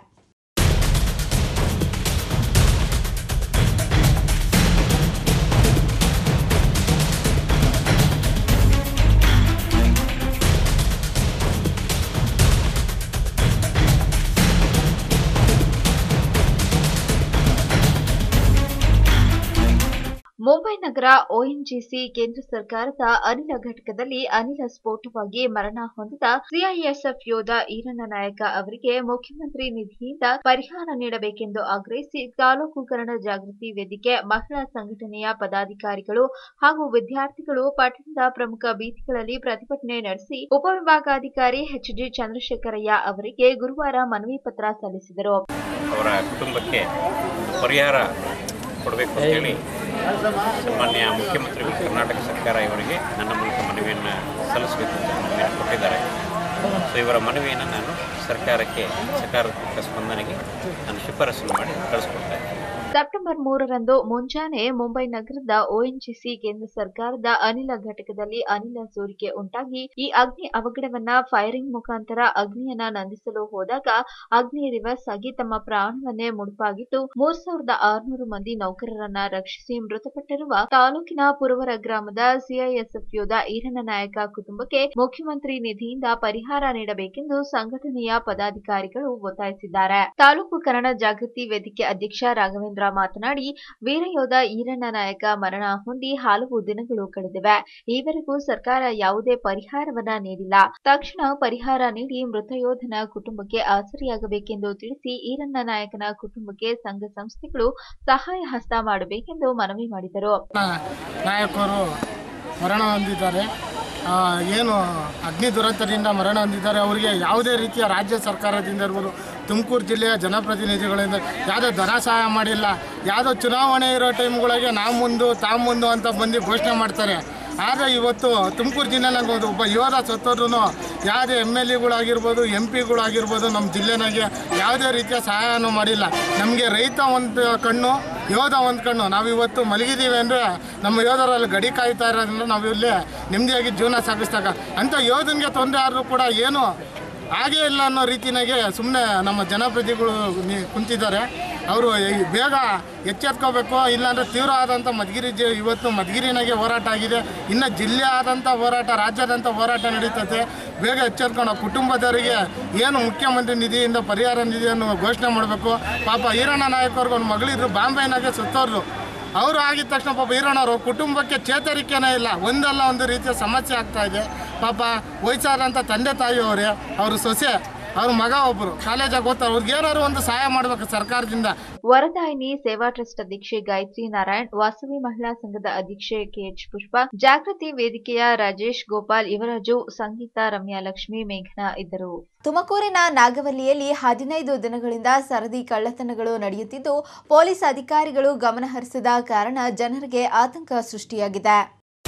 ಮುಂಬೈ ನಗರ ಒಎನ್ಜಿಸಿ ಕೇಂದ್ರ ಸರ್ಕಾರದ ಅನಿಲ ಘಟಕದಲ್ಲಿ ಅನಿಲ ಸ್ಫೋಟವಾಗಿ ಮರಣ ಹೊಂದಿದ ಸಿಐಎಸ್ಎಫ್ ಯೋಧ ಈರಣ್ಣ ನಾಯಕ ಅವರಿಗೆ ಮುಖ್ಯಮಂತ್ರಿ ನಿಧಿಯಿಂದ ಪರಿಹಾರ ನೀಡಬೇಕೆಂದು ಆಗ್ರಹಿಸಿ ತಾಲೂಕು ಕನ್ನಡ ಜಾಗೃತಿ ವೇದಿಕೆ ಮಹಿಳಾ ಸಂಘಟನೆಯ ಪದಾಧಿಕಾರಿಗಳು ಹಾಗೂ ವಿದ್ಯಾರ್ಥಿಗಳು ಪಟ್ಟಣದ ಪ್ರಮುಖ ಬೀದಿಗಳಲ್ಲಿ ಪ್ರತಿಭಟನೆ ನಡೆಸಿ ಉಪವಿಭಾಗಾಧಿಕಾರಿ ಎಚ್ಡಿ ಚಂದ್ರಶೇಖರಯ್ಯ ಅವರಿಗೆ ಗುರುವಾರ ಮನವಿ ಪತ್ರ ಸಲ್ಲಿಸಿದರು ಅವರ ಕುಟುಂಬಕ್ಕೆ ಪರಿಹಾರ ಕೊಡಬೇಕು ಅಂತೇಳಿ ಸನ್ಮಾನ್ಯ ಮುಖ್ಯಮಂತ್ರಿಗಳು ಕರ್ನಾಟಕ ಸರ್ಕಾರ ಇವರಿಗೆ ನನ್ನ ಮೂಲಕ ಮನವಿಯನ್ನು ಸಲ್ಲಿಸಬೇಕು ಅಂತ ಮನವಿಯನ್ನು ಕೊಟ್ಟಿದ್ದಾರೆ ಸೊ ಇವರ ಮನವಿಯನ್ನು ನಾನು ಸರ್ಕಾರಕ್ಕೆ ಸಕಾರಾತ್ಮಕ ಸ್ಪಂದನೆಗೆ ನಾನು ಶಿಫಾರಸನ್ನು ಮಾಡಿ ಕಳಿಸ್ಕೊಡ್ತಾ ಇದ್ದೀನಿ ಸೆಪ್ಟೆಂಬರ್ ಮೂರರಂದು ಮುಂಜಾನೆ ಮುಂಬೈ ನಗರದ ಒಎನ್ಜಿಸಿ ಕೇಂದ್ರ ಸರ್ಕಾರದ ಅನಿಲ ಘಟಕದಲ್ಲಿ ಅನಿಲ ಸೋರಿಕೆ ಉಂಟಾಗಿ ಈ ಅಗ್ನಿ ಅವಘಡವನ್ನ ಫೈರಿಂಗ್ ಮುಖಾಂತರ ಅಗ್ನಿಯನ್ನ ನಂದಿಸಲು ಹೋದಾಗ ಅಗ್ನಿ ರಿವರ್ಸ್ ಆಗಿ ತಮ್ಮ ಪ್ರಾಣವನ್ನೇ ಮುಡುಪಾಗಿದ್ದು ಮೂರ್ ಸಾವಿರದ ಆರುನೂರು ಮಂದಿ ನೌಕರರನ್ನ ರಕ್ಷಿಸಿ ಮೃತಪಟ್ಟಿರುವ ತಾಲೂಕಿನ ಪುರವರ ಗ್ರಾಮದ ಸಿಐಎಸ್ಎಫ್ ಯೋಧ ಈರಣ್ಣ ನಾಯಕ ಕುಟುಂಬಕ್ಕೆ ಮುಖ್ಯಮಂತ್ರಿ ನಿಧಿಯಿಂದ ಪರಿಹಾರ ನೀಡಬೇಕೆಂದು ಸಂಘಟನೆಯ ಪದಾಧಿಕಾರಿಗಳು ಒತ್ತಾಯಿಸಿದ್ದಾರೆ ತಾಲೂಕು ಕನ್ನಡ ಜಾಗೃತಿ ವೇದಿಕೆ ಅಧ್ಯಕ್ಷ ರಾಘವೇಂದ್ರ ಮಾತನಾಡಿ ವೀರಯೋಧ ಈರಣ್ಣ ನಾಯಕ ಮರಣ ಹೊಂದಿ ಹಲವು ದಿನಗಳು ಕಳೆದಿವೆ ಈವರೆಗೂ ಸರ್ಕಾರ ಯಾವುದೇ ಪರಿಹಾರವನ್ನ ನೀಡಿಲ್ಲ ತಕ್ಷಣ ಪರಿಹಾರ ನೀಡಿ ಮೃತ ಯೋಧನ ಕುಟುಂಬಕ್ಕೆ ಆಸರೆಯಾಗಬೇಕೆಂದು ತಿಳಿಸಿ ಈರಣ್ಣ ನಾಯಕನ ಕುಟುಂಬಕ್ಕೆ ಸಂಘ ಸಂಸ್ಥೆಗಳು ಸಹಾಯ ಹಸ್ತ ಮಾಡಬೇಕೆಂದು ಮನವಿ ಮಾಡಿದರು ನಾಯಕರು ಮರಣ ಹೊಂದಿದ್ದಾರೆ ಆ, ಏನು ಅಗ್ನಿ ದುರಂತದಿಂದ ಮರಣ ಹೊಂದಿದ್ದಾರೆ ಅವರಿಗೆ ಯಾವುದೇ ರೀತಿಯ ರಾಜ್ಯ ಸರ್ಕಾರದಿಂದ ಇರ್ಬೋದು ತುಮಕೂರು ಜಿಲ್ಲೆಯ ಜನಪ್ರತಿನಿಧಿಗಳಿಂದ ಯಾವುದೇ ಧನ ಸಹಾಯ ಮಾಡಿಲ್ಲ ಯಾವುದೋ ಚುನಾವಣೆ ಇರೋ ಟೈಮ್ಗಳಿಗೆ ನಾವು ಮುಂದು ತಾ ಮುಂದು ಅಂತ ಬಂದು ಘೋಷಣೆ ಮಾಡ್ತಾರೆ ಆದರೆ ಇವತ್ತು ತುಮಕೂರು ಜಿಲ್ಲೆನಾಗ ಒಂದು ಒಬ್ಬ ಯೋಧ ಸತ್ತೋದ್ರೂ ಯಾವುದೇ ಎಮ್ ಎಲ್ ಎಗಳಾಗಿರ್ಬೋದು ಎಂ ಪಿಗಳಾಗಿರ್ಬೋದು ನಮ್ಮ ಜಿಲ್ಲೆನಾಗೆ ಯಾವುದೇ ರೀತಿಯ ಸಹಾಯನೂ ಮಾಡಿಲ್ಲ ನಮಗೆ ರೈತ ಒಂದು ಕಣ್ಣು ಯೋಧ ಒಂದು ಕಣ್ಣು ನಾವಿವತ್ತು ಮಲಗಿದ್ದೀವಿ ಅಂದರೆ ನಮ್ಮ ಯೋಧರಲ್ಲಿ ಗಡಿ ಕಾಯ್ತಾ ಇರೋದ್ರಿಂದ ನಾವು ಇಲ್ಲಿ ನೆಮ್ಮದಿಯಾಗಿ ಜೀವನ ಸಾಗಿಸ್ದಾಗ ಅಂಥ ಯೋಧನಿಗೆ ತೊಂದರೆ ಆದರೂ ಕೂಡ ಏನು ಹಾಗೇ ಇಲ್ಲ ಅನ್ನೋ ರೀತಿನಾಗೆ ಸುಮ್ಮನೆ ನಮ್ಮ ಜನಪ್ರತಿನಿಧಿಗಳು ನಿ- ಕುಂತಿದ್ದಾರೆ ಅವರು ಬೇಗ ಎಚ್ಚೆತ್ಕೋಬೇಕು ಇಲ್ಲಾಂದರೆ ತೀವ್ರ ಆದಂಥ ಮಧುಗಿರಿ ಜಿ ಇವತ್ತು ಮಧುಗಿರಿನಾಗೆ ಹೋರಾಟ ಆಗಿದೆ ಇನ್ನು ಜಿಲ್ಲೆ ಆದಂಥ ಹೋರಾಟ ರಾಜ್ಯಾದಂಥ ಹೋರಾಟ ನಡೀತದೆ ಬೇಗ ಎಚ್ಚೆತ್ಕೊಂಡು ಆ ಕುಟುಂಬದವರಿಗೆ ಏನು ಮುಖ್ಯಮಂತ್ರಿ ನಿಧಿಯಿಂದ ಪರಿಹಾರ ನಿಧಿಯನ್ನು ಘೋಷಣೆ ಮಾಡಬೇಕು ಪಾಪ ಈರಣ್ಣ ನಾಯಕವ್ರಿಗೆ ಒಂದು ಮಗಳಿದ್ರು ಬಾಂಬೆನಾಗೆ ಸುತ್ತೋರು ಅವರು ಆಗಿದ ತಕ್ಷಣ ಪಾಪ ಈರಣ್ಣವರು ಕುಟುಂಬಕ್ಕೆ ಚೇತರಿಕೆನೇ ಇಲ್ಲ ಒಂದಲ್ಲ ಒಂದು ರೀತಿಯ ಸಮಸ್ಯೆ ಆಗ್ತಾ ಇದೆ ಪಾಪ ವಯಸ್ಸಾದಂಥ ತಂದೆ ತಾಯಿಯವರೇ ಅವರು ಸೊಸೆ ಅವ್ರ ಮಗ ಒಬ್ಬರು ಕಾಲೇಜಾಗ ಓದ್ತಾರೆ ಅವ್ರಿಗೆ ಏನಾದ್ರು ಒಂದು ಸಹಾಯ ಮಾಡಬೇಕು ಸರ್ಕಾರದಿಂದ ವರದಾಯಿನಿ ಸೇವಾ ಟ್ರಸ್ಟ್ ಅಧ್ಯಕ್ಷೆ ಗಾಯತ್ರಿ ನಾರಾಯಣ್ ವಾಸವಿ ಮಹಿಳಾ ಸಂಘದ ಅಧ್ಯಕ್ಷೆ ಕೆಎಚ್ ಪುಷ್ಪ ಜಾಗೃತಿ ವೇದಿಕೆಯ ರಾಜೇಶ್ ಗೋಪಾಲ್ ಯುವರಾಜು ಸಂಗೀತ ರಮ್ಯಾ ಲಕ್ಷ್ಮಿ ಮೇಘನಾ ಇದ್ದರು ತುಮಕೂರಿನ ನಾಗವಲ್ಲಿಯಲ್ಲಿ ಹದಿನೈದು ದಿನಗಳಿಂದ ಸರದಿ ಕಳ್ಳತನಗಳು ನಡೆಯುತ್ತಿದ್ದು ಪೊಲೀಸ್ ಅಧಿಕಾರಿಗಳು ಗಮನ ಹರಿಸದ ಕಾರಣ ಜನರಿಗೆ ಆತಂಕ ಸೃಷ್ಟಿಯಾಗಿದೆ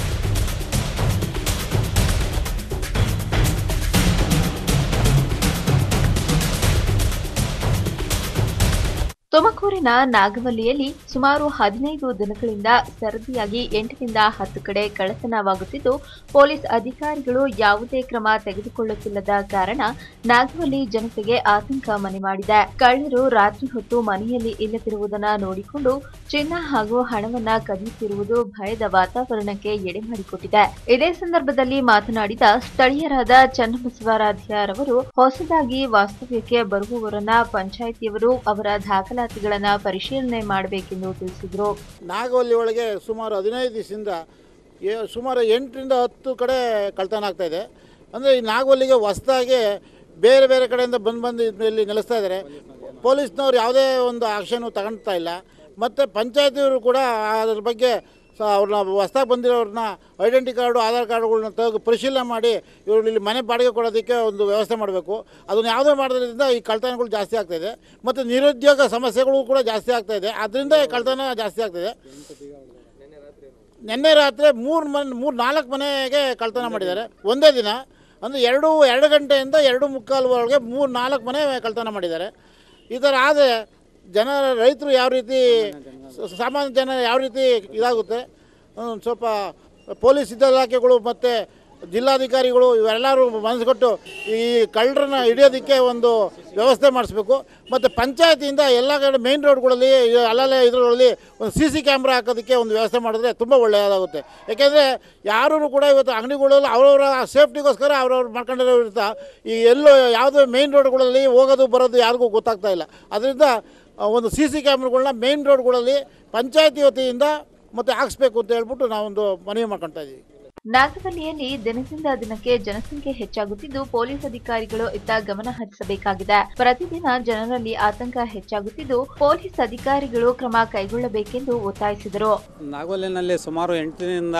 ತುಮಕೂರಿನ ನಾಗವಲ್ಲಿಯಲ್ಲಿ ಸುಮಾರು ಹದಿನೈದು ದಿನಗಳಿಂದ ಸರದಿಯಾಗಿ ಎಂಟರಿಂದ ಹತ್ತು ಕಡೆ ಕಳ್ಳತನವಾಗುತ್ತಿದ್ದು ಪೊಲೀಸ್ ಅಧಿಕಾರಿಗಳು ಯಾವುದೇ ಕ್ರಮ ತೆಗೆದುಕೊಳ್ಳುತ್ತಿಲ್ಲದ ಕಾರಣ ನಾಗವಲ್ಲಿ ಜನತೆಗೆ ಆತಂಕ ಮನೆ ಮಾಡಿದೆ ಕಳ್ಳರು ರಾತ್ರಿ ಹೊತ್ತು ಮನೆಯಲ್ಲಿ ಇಲ್ಲದಿರುವುದನ್ನ ನೋಡಿಕೊಂಡು ಚಿನ್ನ ಹಾಗೂ ಹಣವನ್ನ ಕದಿಯುತ್ತಿರುವುದು ಭಯದ ವಾತಾವರಣಕ್ಕೆ ಎಡೆ ಮಾಡಿಕೊಟ್ಟಿದೆ ಇದೇ ಸಂದರ್ಭದಲ್ಲಿ ಮಾತನಾಡಿದ ಸ್ಥಳೀಯರಾದ ಚನ್ನಬಸವರಾಧ್ಯರವರು ಹೊಸದಾಗಿ ವಾಸ್ತವ್ಯಕ್ಕೆ ಬರುವವರನ್ನ ಪಂಚಾಯಿತಿಯವರು ಅವರ ದಾಖಲಾತಿಗಳನ್ನ ಪರಿಶೀಲನೆ ಮಾಡಬೇಕೆಂದು ತಿಳಿಸಿದರು ನಾಗವಲ್ಲಿ ಒಳಗೆ ಸುಮಾರು ಹದಿನೈದು ದಿವಸದಿಂದ ಏ- ಸುಮಾರು ಎಂಟರಿಂದ ಹತ್ತು ಕಡೆ ಕಳ್ತನ ಆಗ್ತಾ ಇದೆ ಅಂದರೆ ಈ ನಾಗವಲ್ಲಿಗೆ ಹೊಸದಾಗಿ ಬೇರೆ ಬೇರೆ ಕಡೆಯಿಂದ ಬಂದು ಬಂದು ಇಲ್ಲಿ ನೆಲೆಸ್ತಾ ಇದ್ದಾರೆ ಪೊಲೀಸ್ನವ್ರು ಯಾವುದೇ ಒಂದು ಆಕ್ಷನ್ನು ತಗೊಳ್ತಾ ಇಲ್ಲ ಮತ್ತು ಪಂಚಾಯತಿಯವರು ಕೂಡ ಅದ್ರ ಬಗ್ಗೆ ಸ ಅವ್ರನ್ನ ಹೊಸ್ದಾಗಿ ಬಂದಿರೋರನ್ನ ಐಡೆಂಟಿ ಕಾರ್ಡು ಆಧಾರ್ ಕಾರ್ಡ್ಗಳನ್ನ ತೆಗೆದು ಪರಿಶೀಲನೆ ಮಾಡಿ ಇವ್ರು ಇಲ್ಲಿ ಮನೆ ಬಾಡಿಗೆ ಕೊಡೋದಕ್ಕೆ ಒಂದು ವ್ಯವಸ್ಥೆ ಮಾಡಬೇಕು ಅದನ್ನು ಯಾವುದೇ ಮಾಡೋದ್ರಿಂದ ಈ ಕಳ್ತನಗಳು ಜಾಸ್ತಿ ಆಗ್ತಾಯಿದೆ ಮತ್ತು ನಿರುದ್ಯೋಗ ಸಮಸ್ಯೆಗಳು ಕೂಡ ಜಾಸ್ತಿ ಆಗ್ತಾಯಿದೆ ಅದರಿಂದ ಈ ಕಳ್ತನ ಜಾಸ್ತಿ ಆಗ್ತಾಯಿದೆ ನಿನ್ನೆ ರಾತ್ರಿ ಮೂರು ಮನೆ ಮೂರು ನಾಲ್ಕು ಮನೆಗೆ ಕಳ್ತನ ಮಾಡಿದ್ದಾರೆ ಒಂದೇ ದಿನ ಅಂದರೆ ಎರಡು ಎರಡು ಗಂಟೆಯಿಂದ ಎರಡು ಮುಕ್ಕಾಲುವರೆಗೆ ಮೂರು ನಾಲ್ಕು ಮನೆ ಕಳ್ತನ ಮಾಡಿದ್ದಾರೆ ಈ ಥರ ಆದರೆ ಜನ ರೈತರು ಯಾವ ರೀತಿ ಸ- ಸಾಮಾನ್ಯ ಜನ ಯಾವ ರೀತಿ ಇದಾಗುತ್ತೆ ಹ್ಮ್, ಸ್ವಲ್ಪ ಪೊಲೀಸ್ ಇಲಾಖೆಗಳು ಮತ್ತು ಜಿಲ್ಲಾಧಿಕಾರಿಗಳು ಇವೆಲ್ಲರೂ ಮನಸ್ಸುಕೊಟ್ಟು ಈ ಕಳ್ಳರನ್ನ ಹಿಡಿಯೋದಕ್ಕೆ ಒಂದು ವ್ಯವಸ್ಥೆ ಮಾಡಿಸ್ಬೇಕು ಮತ್ತು ಪಂಚಾಯತಿಯಿಂದ ಎಲ್ಲ ಕಡೆ ಮೇನ್ ರೋಡ್ಗಳಲ್ಲಿ ಈ ಅಲ್ಲಲ್ಲೇ ಇದರಲ್ಲಿ ಒಂದು ಸಿ ಸಿ ಕ್ಯಾಮ್ರಾ ಹಾಕೋದಕ್ಕೆ ಒಂದು ವ್ಯವಸ್ಥೆ ಮಾಡಿದ್ರೆ ತುಂಬ ಒಳ್ಳೆಯದಾಗುತ್ತೆ ಯಾಕೆಂದರೆ ಯಾರೂ ಕೂಡ ಇವತ್ತು ಅಂಗಡಿಗಳಲ್ಲಿ ಅವರವರ ಸೇಫ್ಟಿಗೋಸ್ಕರ ಅವ್ರವ್ರು ಮಾಡ್ಕೊಂಡಿರೋ ಇರ್ತಾ ಈ ಎಲ್ಲೋ ಯಾವುದೋ ಮೇನ್ ರೋಡ್ಗಳಲ್ಲಿ ಹೋಗೋದು ಬರೋದು ಯಾರಿಗೂ ಗೊತ್ತಾಗ್ತಾ ಇಲ್ಲ ಅದರಿಂದ ಆ, ಒಂದು ಸಿ ಸಿ ಕ್ಯಾಮ್ರಾಗಳನ್ನ ಮೇನ್ ರೋಡ್ಗಳಲ್ಲಿ ಪಂಚಾಯತಿ ವತಿಯಿಂದ ಮತ್ತು ಹಾಕ್ಸ್ಬೇಕು ಅಂತ ಹೇಳ್ಬಿಟ್ಟು ನಾವೊಂದು ಮನವಿ ಮಾಡ್ಕೊತಾ ಇದ್ದೀವಿ ನಾಗವಲ್ಲಿಯಲ್ಲಿ ದಿನದಿಂದ ದಿನಕ್ಕೆ ಜನಸಂಖ್ಯೆ ಹೆಚ್ಚಾಗುತ್ತಿದ್ದು ಪೊಲೀಸ್ ಅಧಿಕಾರಿಗಳು ಇತ್ತ ಗಮನ ಹರಿಸಬೇಕಾಗಿದೆ ಪ್ರತಿದಿನ ಜನರಲ್ಲಿ ಆತಂಕ ಹೆಚ್ಚಾಗುತ್ತಿದ್ದು ಪೊಲೀಸ್ ಅಧಿಕಾರಿಗಳು ಕ್ರಮ ಕೈಗೊಳ್ಳಬೇಕೆಂದು ಒತ್ತಾಯಿಸಿದರು ನಾಗೋಲಿನಲ್ಲಿ ಸುಮಾರು ಎಂಟರಿಂದ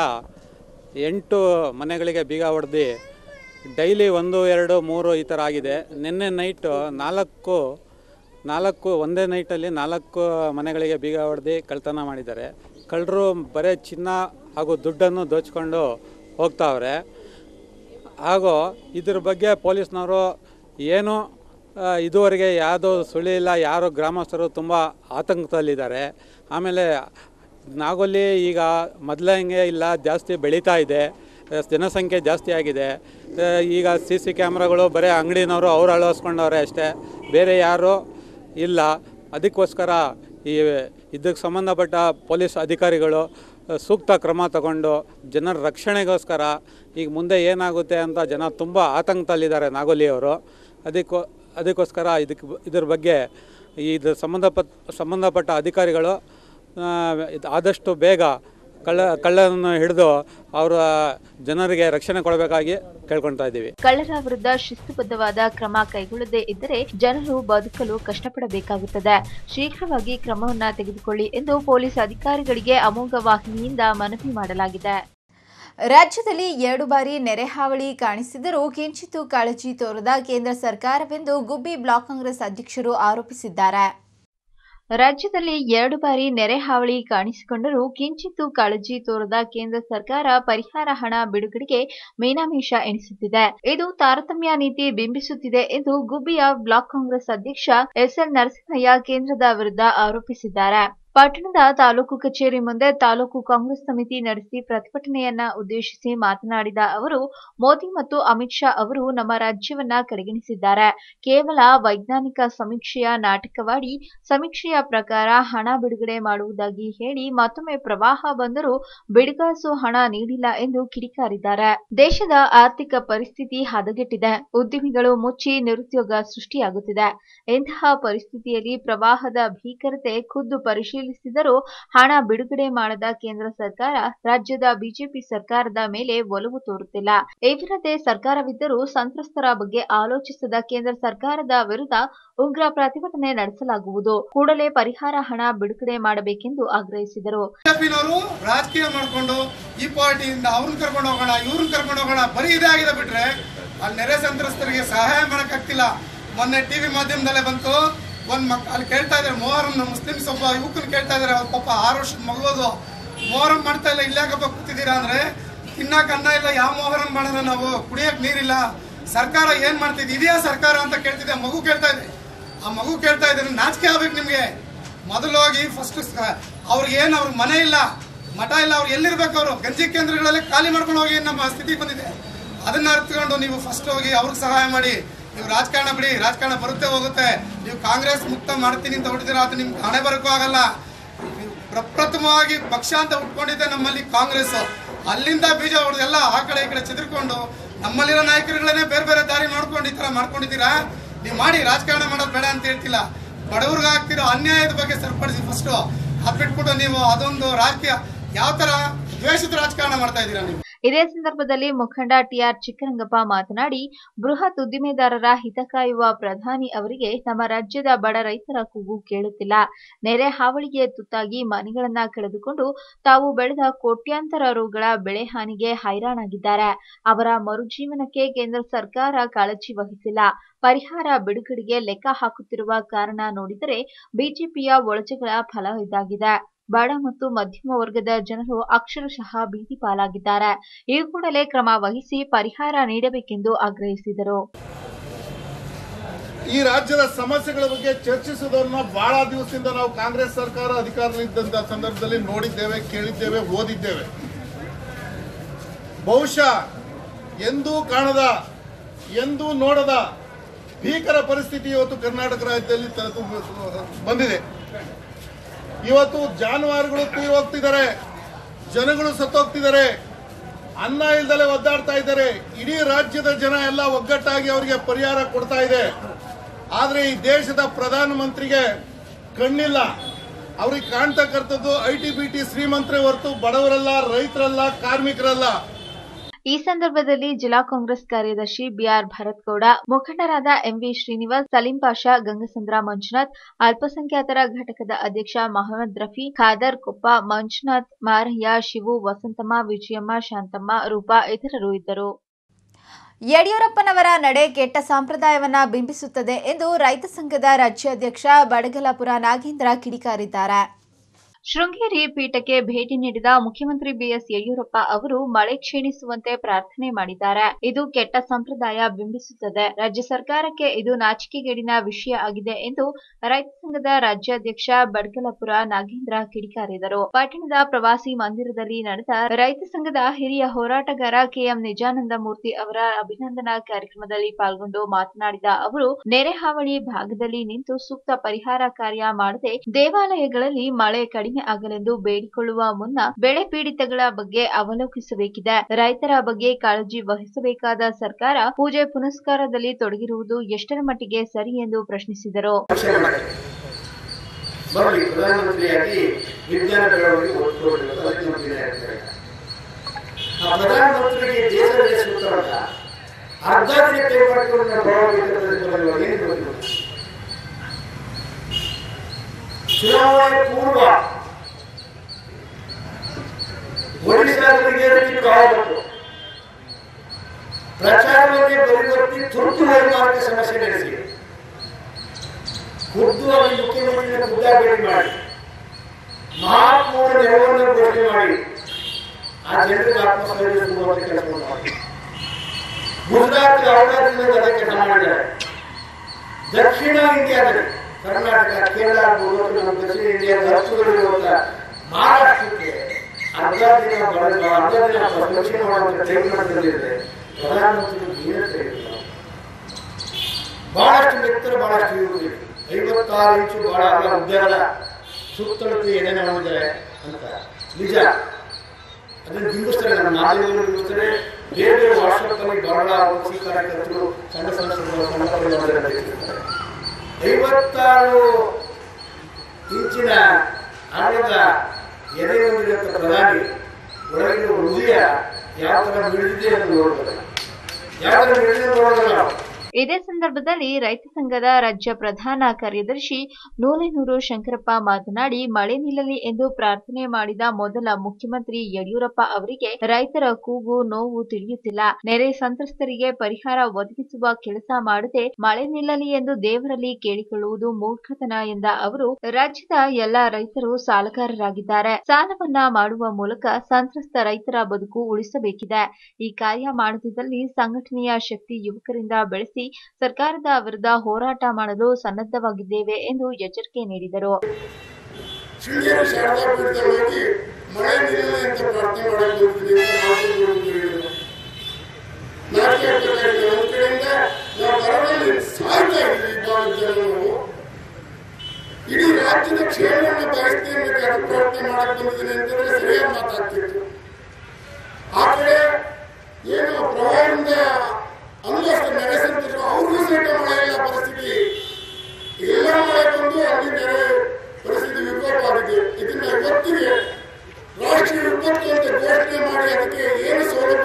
ಎಂಟು ಮನೆಗಳಿಗೆ ಬೀಗ ಹೊಡೆದು ಡೈಲಿ ಒಂದು ಎರಡು ಮೂರು ಈ ಥರ ಆಗಿದೆ ನಿನ್ನೆ ನೈಟು ನಾಲ್ಕು ನಾಲ್ಕು ಒಂದೇ ನೈಟಲ್ಲಿ ನಾಲ್ಕು ಮನೆಗಳಿಗೆ ಬೀಗ ಹೊಡೆದು ಕಳ್ತನ ಮಾಡಿದ್ದಾರೆ ಕಳ್ಳರು ಬರೀ ಚಿನ್ನ ಹಾಗೂ ದುಡ್ಡನ್ನು ದೋಚ್ಕೊಂಡು ಹೋಗ್ತಾವ್ರೆ ಹಾಗೂ ಇದ್ರ ಬಗ್ಗೆ ಪೊಲೀಸ್ನವರು ಏನು ಆ, ಇದುವರೆಗೆ ಯಾವುದೋ ಸುಳಿಯಿಲ್ಲ ಯಾರು ಗ್ರಾಮಸ್ಥರು ತುಂಬ ಆತಂಕದಲ್ಲಿದ್ದಾರೆ ಆಮೇಲೆ ನಾಗೋಲಿ ಈಗ ಮೊದಲಂಗೆ ಇಲ್ಲ ಜಾಸ್ತಿ ಬೆಳೀತಾ ಇದೆ ಆ, ಜನಸಂಖ್ಯೆ ಜಾಸ್ತಿ ಆಗಿದೆ ಆ, ಈಗ ಸಿ ಸಿ ಕ್ಯಾಮ್ರಾಗಳು ಬರೀ ಅಂಗಡಿನವರು ಅವ್ರು ಅಳವಡಿಸ್ಕೊಂಡವ್ರೆ ಅಷ್ಟೇ ಬೇರೆ ಯಾರು ಇಲ್ಲ ಅದಕ್ಕೋಸ್ಕರ ಈ ಇದಕ್ಕೆ ಸಂಬಂಧಪಟ್ಟ ಪೊಲೀಸ್ ಅಧಿಕಾರಿಗಳು ಆ, ಸೂಕ್ತ ಕ್ರಮ ತಗೊಂಡು ಜನರ ರಕ್ಷಣೆಗೋಸ್ಕರ ಈಗ ಮುಂದೆ ಏನಾಗುತ್ತೆ ಅಂತ ಜನ ತುಂಬ ಆತಂಕದಲ್ಲಿದ್ದಾರೆ ನಾಗೋಲಿಯವರು ಅದಕ್ಕೋ ಅದಕ್ಕೋಸ್ಕರ ಇದಕ್ಕೆ ಇದ್ರ ಬಗ್ಗೆ ಇದು ಸಂಬಂಧಪಟ್ಟ ಸಂಬಂಧಪಟ್ಟ ಅಧಿಕಾರಿಗಳು ಆ, ಇದು ಆದಷ್ಟು ಬೇಗ ಕಳ್ಳ ಕಳ್ಳರನ್ನು ಹಿಡಿದು ಅವರ ಜನರಿಗೆ ರಕ್ಷಣೆ ಕೊಡಬೇಕಾಗಿ ಕೇಳ್ಕೊಳ್ತಾ ಇದ್ದೀವಿ ಕಳ್ಳರ ವಿರುದ್ಧ ಶಿಸ್ತುಬದ್ಧವಾದ ಕ್ರಮ ಕೈಗೊಳ್ಳದೇ ಇದ್ದರೆ ಜನರು ಬದುಕಲು ಕಷ್ಟಪಡಬೇಕಾಗುತ್ತದೆ ಶೀಘ್ರವಾಗಿ ಕ್ರಮವನ್ನ ತೆಗೆದುಕೊಳ್ಳಿ ಎಂದು ಪೊಲೀಸ್ ಅಧಿಕಾರಿಗಳಿಗೆ ಅಮೋಘ ವಾಹಿನಿಯಿಂದ ಮನವಿ ಮಾಡಲಾಗಿದೆ ರಾಜ್ಯದಲ್ಲಿ ಎರಡು ಬಾರಿ ನೆರೆ ಹಾವಳಿ ಕಾಣಿಸಿದರೂ ಕಿಂಚಿತ್ತೂ ಕಾಳಜಿ ತೋರದ ಕೇಂದ್ರ ಸರ್ಕಾರವೆಂದು ಗುಬ್ಬಿ ಬ್ಲಾಕ್ ಕಾಂಗ್ರೆಸ್ ಅಧ್ಯಕ್ಷರು ಆರೋಪಿಸಿದ್ದಾರೆ ರಾಜ್ಯದಲ್ಲಿ ಎರಡು ಬಾರಿ ನೆರೆ ಹಾವಳಿ ಕಾಣಿಸಿಕೊಂಡರೂ ಕಿಂಚಿತ್ತೂ ಕಾಳಜಿ ತೋರದ ಕೇಂದ್ರ ಸರ್ಕಾರ ಪರಿಹಾರ ಹಣ ಬಿಡುಗಡೆಗೆ ಮೀನಾಮೀಷ ಎಣಿಸುತ್ತಿದೆ ಇದು ತಾರತಮ್ಯ ನೀತಿ ಬಿಂಬಿಸುತ್ತಿದೆ ಎಂದು ಗುಬ್ಬಿಯ ಬ್ಲಾಕ್ ಕಾಂಗ್ರೆಸ್ ಅಧ್ಯಕ್ಷ ಎಸ್ಎಲ್ ನರಸಿಂಹಯ್ಯ ಕೇಂದ್ರದ ವಿರುದ್ಧ ಆರೋಪಿಸಿದ್ದಾರೆ ಪಟ್ಟಣದ ತಾಲೂಕು ಕಚೇರಿ ಮುಂದೆ ತಾಲೂಕು ಕಾಂಗ್ರೆಸ್ ಸಮಿತಿ ನಡೆಸಿ ಪ್ರತಿಭಟನೆಯನ್ನ ಉದ್ದೇಶಿಸಿ ಮಾತನಾಡಿದ ಅವರು ಮೋದಿ ಮತ್ತು ಅಮಿತ್ ಶಾ ಅವರು ನಮ್ಮ ರಾಜ್ಯವನ್ನ ಕಡೆಗಣಿಸಿದ್ದಾರೆ ಕೇವಲ ವೈಜ್ಞಾನಿಕ ಸಮೀಕ್ಷೆಯ ನಾಟಕವಾಡಿ ಸಮೀಕ್ಷೆಯ ಪ್ರಕಾರ ಹಣ ಬಿಡುಗಡೆ ಮಾಡುವುದಾಗಿ ಹೇಳಿ ಮತ್ತೊಮ್ಮೆ ಪ್ರವಾಹ ಬಂದರೂ ಬಿಡುಗಾಸು ಹಣ ನೀಡಿಲ್ಲ ಎಂದು ಕಿಡಿಕಾರಿದ್ದಾರೆ ದೇಶದ ಆರ್ಥಿಕ ಪರಿಸ್ಥಿತಿ ಹದಗೆಟ್ಟಿದೆ ಉದ್ಯಮಿಗಳು ಮುಚ್ಚಿ ನಿರುದ್ಯೋಗ ಸೃಷ್ಟಿಯಾಗುತ್ತಿದೆ ಇಂತಹ ಪರಿಸ್ಥಿತಿಯಲ್ಲಿ ಪ್ರವಾಹದ ಭೀಕರತೆ ಖುದ್ದು ಪರಿಶೀಲಿಸಿದರೂ ಹಣ ಬಿಡುಗಡೆ ಮಾಡದ ಕೇಂದ್ರ ಸರ್ಕಾರ ರಾಜ್ಯದ ಬಿಜೆಪಿ ಸರ್ಕಾರದ ಮೇಲೆ ಒಲವು ತೋರುತ್ತಿಲ್ಲ ಇವರದೇ ಸರ್ಕಾರವಿದ್ದರೂ ಸಂತ್ರಸ್ತರ ಬಗ್ಗೆ ಆಲೋಚಿಸದ ಕೇಂದ್ರ ಸರ್ಕಾರದ ವಿರುದ್ಧ ಉಗ್ರ ಪ್ರತಿಭಟನೆ ನಡೆಸಲಾಗುವುದು ಕೂಡಲೇ ಪರಿಹಾರ ಹಣ ಬಿಡುಗಡೆ ಮಾಡಬೇಕೆಂದು ಆಗ್ರಹಿಸಿದರು ಬಿಜೆಪಿನವರು ರಾಜಕೀಯ ಮಾಡ್ಕೊಂಡು ಈ ಪಾರ್ಟಿಯಿಂದ ಅವ್ರನ್ನ ಕರ್ಕೊಂಡು ಹೋಗೋಣ ಇವ್ರನ್ನ ಕರ್ಕೊಂಡು ಹೋಗೋಣ ಬರೀ ಇದೇ ಆಗಿದೆ ಬಿಟ್ರೆ ಅಲ್ಲಿ ನೆರೆ ಸಂತ್ರಸ್ತರಿಗೆ ಸಹಾಯ ಮಾಡಕ್ಕಾಗ್ತಿಲ್ಲ ಮೊನ್ನೆ ಟಿವಿ ಮಾಧ್ಯಮದಲ್ಲೇ ಬಂತು ಒಂದ್ ಮಕ್ ಅಲ್ಲಿ ಕೇಳ್ತಾ ಇದಾರೆ ಮೊಹರಂ ಮುಸ್ಲಿಮ್ಸ್ ಒಬ್ಬ ಯುವಕನ್ ಕೇಳ್ತಾ ಇದಾರೆ ಅವ್ರ ಪಾಪ ಆರು ವರ್ಷದ ಮಗುವುದು ಮೊಹರಂ ಮಾಡ್ತಾ ಇಲ್ಲ ಇಲ್ಲಾಕಪ್ಪ ಕೂತಿದ್ದೀರಾ ಅಂದ್ರೆ ತಿನ್ನಕ್ ಅನ್ನ ಇಲ್ಲ ಯಾವ ಮೊಹರಂ ಮಾಡೋಣ ನಾವು ಕುಡಿಯಕ್ ನೀರಿಲ್ಲ ಸರ್ಕಾರ ಏನ್ ಮಾಡ್ತಿದ್ ಇದೆಯಾ ಸರ್ಕಾರ ಅಂತ ಕೇಳ್ತಿದ್ದೆ ಮಗು ಕೇಳ್ತಾ ಇದೆ ಆ ಮಗು ಕೇಳ್ತಾ ಇದ್ದಾರೆ ನಾಚಿಕೆ ಆಗ್ಬೇಕು ನಿಮ್ಗೆ ಮೊದಲು ಹೋಗಿ ಫಸ್ಟ್ ಅವ್ರಿಗೆ ಏನು ಅವ್ರಿಗೆ ಮನೆ ಇಲ್ಲ ಮಠ ಇಲ್ಲ ಅವ್ರು ಎಲ್ಲಿರ್ಬೇಕು ಅವರು ಗಂಜಿ ಕೇಂದ್ರಗಳಲ್ಲಿ ಖಾಲಿ ಮಾಡ್ಕೊಂಡು ಹೋಗಿ ನಮ್ಮ ಸ್ಥಿತಿ ಬಂದಿದೆ ಅದನ್ನ ಅರ್ಥಕೊಂಡು ನೀವು ಫಸ್ಟ್ ಹೋಗಿ ಅವ್ರಿಗೆ ಸಹಾಯ ಮಾಡಿ ನೀವು ರಾಜಕಾರಣ ಬಿಡಿ ರಾಜಕಾರಣ ಬರುತ್ತೆ ಹೋಗುತ್ತೆ ನೀವು ಕಾಂಗ್ರೆಸ್ ಮುಕ್ತ ಮಾಡ್ತೀನಿ ಅಂತ ಹೊಡಿತೀರ ಅದು ನಿಮ್ಗೆ ಹಣೆ ಬರೋಕ್ಕೂ ಆಗಲ್ಲ ನೀವು ಪ್ರಪ್ರಥಮವಾಗಿ ಪಕ್ಷ ಅಂತ ಉಟ್ಕೊಂಡಿದ್ದೆ ನಮ್ಮಲ್ಲಿ ಕಾಂಗ್ರೆಸ್ ಅಲ್ಲಿಂದ ಬೀಜ ಹೊಡೆದೆಲ್ಲ ಆ ಕಡೆ ಈ ಕಡೆ ಚೆದರ್ಕೊಂಡು ನಮ್ಮಲ್ಲಿರೋ ನಾಯಕರುಗಳನ್ನೇ ಬೇರೆ ಬೇರೆ ದಾರಿ ಮಾಡ್ಕೊಂಡು ಈ ಥರ ಮಾಡ್ಕೊಂಡಿದ್ದೀರಾ ನೀವು ಮಾಡಿ ರಾಜಕಾರಣ ಮಾಡೋದು ಬೇಡ ಅಂತ ಹೇಳ್ತಿಲ್ಲ ಬಡವ್ರಿಗೆ ಆಗ್ತಿರೋ ಅನ್ಯಾಯದ ಬಗ್ಗೆ ಸರಿಪಡಿಸಿ ಫಸ್ಟು ಅದ್ ಬಿಟ್ಬಿಟ್ಟು ನೀವು ಅದೊಂದು ರಾಜಕೀಯ ಯಾವ ಥರ ದ್ವೇಷದ ರಾಜಕಾರಣ ಮಾಡ್ತಾ ಇದ್ದೀರಾ ನೀವು ಇದೇ ಸಂದರ್ಭದಲ್ಲಿ ಮುಖಂಡ ಟಿಆರ್ ಚಿಕ್ಕರಂಗಪ್ಪ ಮಾತನಾಡಿ ಬೃಹತ್ ಉದ್ದಿಮೆದಾರರ ಹಿತ ಕಾಯುವ ಪ್ರಧಾನಿ ಅವರಿಗೆ ನಮ್ಮ ರಾಜ್ಯದ ಬಡ ರೈತರ ಕೂಗು ಕೇಳುತ್ತಿಲ್ಲ ನೆರೆ ಹಾವಳಿಗೆ ತುತ್ತಾಗಿ ಮನೆಗಳನ್ನ ಕಳೆದುಕೊಂಡು ತಾವು ಬೆಳೆದ ಕೋಟ್ಯಾಂತರ ರುಗಳ ಬೆಳೆ ಹಾನಿಗೆ ಹೈರಾಣಾಗಿದ್ದಾರೆ ಅವರ ಮರುಜೀವನಕ್ಕೆ ಕೇಂದ್ರ ಸರ್ಕಾರ ಕಾಳಜಿ ವಹಿಸಿಲ್ಲ ಪರಿಹಾರ ಬಿಡುಗಡೆಗೆ ಲೆಕ್ಕ ಹಾಕುತ್ತಿರುವ ಕಾರಣ ನೋಡಿದರೆ ಬಿಜೆಪಿಯ ಒಳಜಗಳ ಫಲ ಇದಾಗಿದೆ ಬಡ ಮತ್ತು ಮಧ್ಯಮ ವರ್ಗದ ಜನರು ಅಕ್ಷರಶಃ ಬೀದಿ ಪಾಲಾಗಿದ್ದಾರೆ ಈ ಕೂಡಲೇ ಕ್ರಮ ವಹಿಸಿ ಪರಿಹಾರ ನೀಡಬೇಕೆಂದು ಆಗ್ರಹಿಸಿದರು ಈ ರಾಜ್ಯದ ಸಮಸ್ಯೆಗಳ ಬಗ್ಗೆ ಚರ್ಚಿಸುವುದನ್ನ ಬಹಳ ದಿವಸದಿಂದ ನಾವು ಕಾಂಗ್ರೆಸ್ ಸರ್ಕಾರ ಅಧಿಕಾರದಲ್ಲಿದ್ದಂಥ ಸಂದರ್ಭದಲ್ಲಿ ನೋಡಿದ್ದೇವೆ ಕೇಳಿದ್ದೇವೆ ಓದಿದ್ದೇವೆ ಬಹುಶಃ ಎಂದೂ ಕಾಣದ ಎಂದೂ ನೋಡದ ಭೀಕರ ಪರಿಸ್ಥಿತಿ ಇವತ್ತು ಕರ್ನಾಟಕ ರಾಜ್ಯದಲ್ಲಿ ತಲೆತು ಬಂದಿದೆ ಇವತ್ತು ಜಾನುವಾರುಗಳು ತೀರಿ ಹೋಗ್ತಿದ್ದಾರೆ ಜನಗಳು ಸತ್ತೋಗ್ತಿದ್ದಾರೆ ಅನ್ನ ಇಲ್ದಲೆ ಒದ್ದಾಡ್ತಾ ಇದ್ದಾರೆ ಇಡೀ ರಾಜ್ಯದ ಜನ ಎಲ್ಲ ಒಗ್ಗಟ್ಟಾಗಿ ಅವರಿಗೆ ಪರಿಹಾರ ಕೊಡ್ತಾ ಇದೆ ಆದ್ರೆ ಈ ದೇಶದ ಪ್ರಧಾನಮಂತ್ರಿಗೆ ಕಣ್ಣಿಲ್ಲ ಅವ್ರಿಗೆ ಕಾಣ್ತಕ್ಕಂಥದ್ದು ಐ ಟಿ ಬಿ ಟಿ ಶ್ರೀಮಂತರೇ ಹೊರತು ಬಡವರಲ್ಲ ರೈತರಲ್ಲ ಕಾರ್ಮಿಕರಲ್ಲ ಈ ಸಂದರ್ಭದಲ್ಲಿ ಜಿಲ್ಲಾ ಕಾಂಗ್ರೆಸ್ ಕಾರ್ಯದರ್ಶಿ ಬಿಆರ್ ಭರತ್ ಗೌಡ ಮುಖಂಡರಾದ ಎಂವಿ ಶ್ರೀನಿವಾಸ್ ಸಲೀಂ ಪಾಷಾ ಗಂಗಸಂದ್ರ ಮಂಜುನಾಥ್ ಅಲ್ಪಸಂಖ್ಯಾತರ ಘಟಕದ ಅಧ್ಯಕ್ಷ ಮಹಮ್ಮದ್ ರಫಿ ಖಾದರ್ ಕೊಪ್ಪ ಮಂಜುನಾಥ್ ಮಾರಯ್ಯ ಶಿವು ವಸಂತಮ್ಮ ವಿಜಯಮ್ಮ ಶಾಂತಮ್ಮ ರೂಪಾ ಇತರರು ಇದ್ದರು ಯಡಿಯೂರಪ್ಪನವರ ನಡೆ ಕೆಟ್ಟ ಸಂಪ್ರದಾಯವನ್ನ ಬಿಂಬಿಸುತ್ತದೆ ಎಂದು ರೈತ ಸಂಘದ ರಾಜ್ಯಾಧ್ಯಕ್ಷ ಬಡಗಲಾಪುರ ನಾಗೇಂದ್ರ ಕಿಡಿಕಾರಿದ್ದಾರೆ ಶೃಂಗೇರಿ ಪೀಠಕ್ಕೆ ಭೇಟಿ ನೀಡಿದ ಮುಖ್ಯಮಂತ್ರಿ ಬಿಎಸ್ ಯಡಿಯೂರಪ್ಪ ಅವರು ಮಳೆ ಕ್ಷೀಣಿಸುವಂತೆ ಪ್ರಾರ್ಥನೆ ಮಾಡಿದ್ದಾರೆ ಇದು ಕೆಟ್ಟ ಸಂಪ್ರದಾಯ ಬಿಂಬಿಸುತ್ತದೆ ರಾಜ್ಯ ಸರ್ಕಾರಕ್ಕೆ ಇದು ನಾಚಿಕೆಗೇಡಿನ ವಿಷಯ ಆಗಿದೆ ಎಂದು ರೈತ ಸಂಘದ ರಾಜ್ಯಾಧ್ಯಕ್ಷ ಬಡ್ಗಲಪುರ ನಾಗೇಂದ್ರ ಕಿಡಿಕಾರಿದರು ಪಟ್ಟಣದ ಪ್ರವಾಸಿ ಮಂದಿರದಲ್ಲಿ ನಡೆದ ರೈತ ಸಂಘದ ಹಿರಿಯ ಹೋರಾಟಗಾರ ಕೆಎಂ ನಿಜಾನಂದ ಮೂರ್ತಿ ಅವರ ಅಭಿನಂದನಾ ಕಾರ್ಯಕ್ರಮದಲ್ಲಿ ಪಾಲ್ಗೊಂಡು ಮಾತನಾಡಿದ ಅವರು ನೆರೆ ಹಾವಳಿ ಭಾಗದಲ್ಲಿ ನಿಂತು ಸೂಕ್ತ ಪರಿಹಾರ ಕಾರ್ಯ ಮಾಡದೆ ದೇವಾಲಯಗಳಲ್ಲಿ ಮಳೆ ಕಡಿಮೆ ಆಗಲೆಂದು ಬೇಡಿಕೊಳ್ಳುವ ಮುನ್ನ ಬೆಳೆ ಪೀಡಿತಗಳ ಬಗ್ಗೆ ಅವಲೋಕಿಸಬೇಕಿದೆ ರೈತರ ಬಗ್ಗೆ ಕಾಳಜಿ ವಹಿಸಬೇಕಾದ ಸರ್ಕಾರ ಪೂಜೆ ಪುನಸ್ಕಾರದಲ್ಲಿ ತೊಡಗಿರುವುದು ಎಷ್ಟರ ಮಟ್ಟಿಗೆ ಸರಿ ಎಂದು ಪ್ರಶ್ನಿಸಿದರು ಬರಲಿ ಪ್ರಧಾನಮಂತ್ರಿಯಾಗಿ ವಿಜ್ಞಾನ ಬೆಳವಣಿಗೆ ಒತ್ತು ಕೊಡಬೇಕು ಅದಕ್ಕೆ ಮಂತ್ರಿ ಆಗ್ತಾರೆ ಆ ಪ್ರಧಾನಮಂತ್ರಿಗೆ ದೇಶ ದೇಶದ ಅರ್ಧ ದಿನ ಕೈ ಮಾಡಿಕೊಂಡು ನಾವು ಬರಬೇಕು ಏನು ಗೊತ್ತಿಲ್ಲ ಚುನಾವಣೆ ಪೂರ್ವ ಒಡಿಶಾದಲ್ಲಿ ಆಗಬೇಕು ಪ್ರಚಾರಕ್ಕೆ ಪರಿವರ್ತಿ ತುರ್ತು ನಿರ್ಮಾಣಕ್ಕೆ ಸಮಸ್ಯೆ ನಡೆಸಿ ಖುದ್ದು ಅಲ್ಲಿ ಮುಖ್ಯಮಂತ್ರಿಗಳ ಖುದ್ದ ಭೇಟಿ ಮಾಡಿ ಮಹಾತ್ಮೂರ ನೆರವನ್ನು ಘೋಷಣೆ ಮಾಡಿ ಆ ಜನರಿಗೆ ಆತ್ಮಸ್ಥೈರ್ಯ ತುಂಬುವಂತ ಕೆಲಸವನ್ನು ಮಾಡಿ ಗುಜರಾತ್ ಅವರಾಜ್ಯದಲ್ಲಿ ಅದೇ ಕೆಲಸ ಮಾಡಿದ್ದಾರೆ ದಕ್ಷಿಣ ಇಂಡಿಯಾದಲ್ಲಿ ಕರ್ನಾಟಕ ಕೇರಳ ಆಗ್ಬೋದು ನಮ್ಮ ದಕ್ಷಿಣ ಇಂಡಿಯಾದ ಹಚ್ಚುಗಳಿರುವಂತ ಮಹಾರಾಷ್ಟ್ರಕ್ಕೆ ಅರ್ಧ ದಿನ ಬರಲ್ಲ ಅರ್ಧ ದಿನ ದಕ್ಷಿಣ ಮಾಡುವಂತ ಟೈಮ್ನಲ್ಲಿದೆ ಪ್ರಧಾನಮಂತ್ರಿಗಳು ಏನು ತಿಳಿದಿಲ್ಲ ಬಹಳಷ್ಟು ಮಿತ್ರ ಬಹಳಷ್ಟು ಇರುವುದಿಲ್ಲ ಐವತ್ತಾರು ಇಂಚು ಬಹಳ ಅಲ್ಲ ಉದ್ಯಾನ ಸುತ್ತಳತೆ ಏನೇನು ಮಾಡಿದ್ದಾರೆ ಅಂತ ನಿಜ ಅದನ್ನು ಬಿಂಬಿಸ್ತಾರೆ ನಮ್ಮ ಮಾಧ್ಯಮಗಳು ಬಿಂಬಿಸ್ತಾರೆ ಬೇರೆ ಬೇರೆ ವಾಟ್ಸಪ್ ಅಲ್ಲಿ ಬಹಳ ವಂಶಿ ಕಾರ್ಯಕರ್ತರು ಸಣ್ಣ ಸಣ್ಣ ಸಣ್ಣ ಸಣ್ಣ ಪರಿವಾರದಲ್ಲಿ ಬೆಳೀತಿರ್ತಾರೆ. ಐವತ್ತಾರು ಇಂಚಿನ ಅನ್ನದ ಎದೆ ಹೊಂದಿರುವಂತ ಪ್ರಧಾನಿ ಒಳಗಿನ ಹೃದಯ ಯಾವ ತರ ಬೆಳೆದಿದೆ ಅಂತ ನೋಡ್ತಾರೆ ಯಾವ ತರ ಬೆಳೆದಿದೆ ನೋಡೋದು ನಾವು ಇದೇ ಸಂದರ್ಭದಲ್ಲಿ ರೈತ ಸಂಘದ ರಾಜ್ಯ ಪ್ರಧಾನ ಕಾರ್ಯದರ್ಶಿ ನೂಲೆನೂರು ಶಂಕರಪ್ಪ ಮಾತನಾಡಿ ಮಳೆ ನಿಲ್ಲಲಿ ಎಂದು ಪ್ರಾರ್ಥನೆ ಮಾಡಿದ ಮೊದಲ ಮುಖ್ಯಮಂತ್ರಿ ಯಡಿಯೂರಪ್ಪ ಅವರಿಗೆ ರೈತರ ಕೂಗು ನೋವು ತಿಳಿಯುತ್ತಿಲ್ಲ ನೆರೆ ಸಂತ್ರಸ್ತರಿಗೆ ಪರಿಹಾರ ಒದಗಿಸುವ ಕೆಲಸ ಮಾಡದೆ ಮಳೆ ನಿಲ್ಲಲಿ ಎಂದು ದೇವರಲ್ಲಿ ಕೇಳಿಕೊಳ್ಳುವುದು ಮೂರ್ಖತನ ಎಂದ ಅವರು ರಾಜ್ಯದ ಎಲ್ಲಾ ರೈತರು ಸಾಲಗಾರರಾಗಿದ್ದಾರೆ ಸಾಲವನ್ನ ಮಾಡುವ ಮೂಲಕ ಸಂತ್ರಸ್ತ ರೈತರ ಬದುಕು ಉಳಿಸಬೇಕಿದೆ ಈ ಕಾರ್ಯ ಮಾಡದಿದ್ದಲ್ಲಿ ಸಂಘಟನೆಯ ಶಕ್ತಿ ಯುವಕರಿಂದ ಬೆಳೆಸಿ ಸರ್ಕಾರದ ವಿರುದ್ಧ ಹೋರಾಟ ಮಾಡಲು ಸನ್ನದ್ಧವಾಗಿದ್ದೇವೆ ಎಂದು ಎಚ್ಚರಿಕೆ ನೀಡಿದರು ಶೃಂಗೇರಿ ಶಾರದಾ ಪೀಠದಲ್ಲಿ ಮಳೆ ನಿಲ್ಲ ಅಂತ ಪ್ರಾರ್ಥನೆ ಮಾಡಕ್ಕೆ ಹೋಗ್ತಿದ್ದೀವಿ ಅಂತ ಮಾತುಗಳು ಹೇಳಿದ್ರು. ನಾಚಿಕೆ ಆಗ್ತದೆ ನಮ್ಮ ಕಡೆಯಿಂದ ನಾವು ಬರವಲ್ಲಿ ಸಾಯ್ತಾ ಇದ್ದೀವಿ ಭಾಳ ಜನ ನಾವು ಇಡೀ ರಾಜ್ಯದ ಕ್ಷೇಮವನ್ನು ಬಯಸ್ತೀನಿ ಅಂತ ಪ್ರಾರ್ಥನೆ ಮಾಡಕ್ಕೆ ಬಂದಿದ್ದೀನಿ ಅಂತಂದ್ರೆ ಸರಿಯಾಗಿ ಮಾತಾಡ್ತಿತ್ತು ಆ ಕಡೆ ಏನು ಪ್ರವಾಹದಿಂದ ಅಂದಷ್ಟು ನೆರೆಸಂತಿದ್ರು ಅವ್ರಿಗೂ ಸಹಿತ ಮಳೆ ಇಲ್ಲ ಪರಿಸ್ಥಿತಿ ಎಲ್ಲ ಮಳೆ ಬಂದು ಅಲ್ಲಿ ನೆರೆ ಪರಿಸ್ಥಿತಿ ವಿಕೋಪ ಆಗಿದೆ ಇದನ್ನ ಇವತ್ತಿಗೆ ರಾಷ್ಟ್ರೀಯ ವಿಪತ್ತು ಅಂತ ಘೋಷಣೆ ಮಾಡಿ ಅದಕ್ಕೆ ಏನು ಸೌಲಭ್ಯ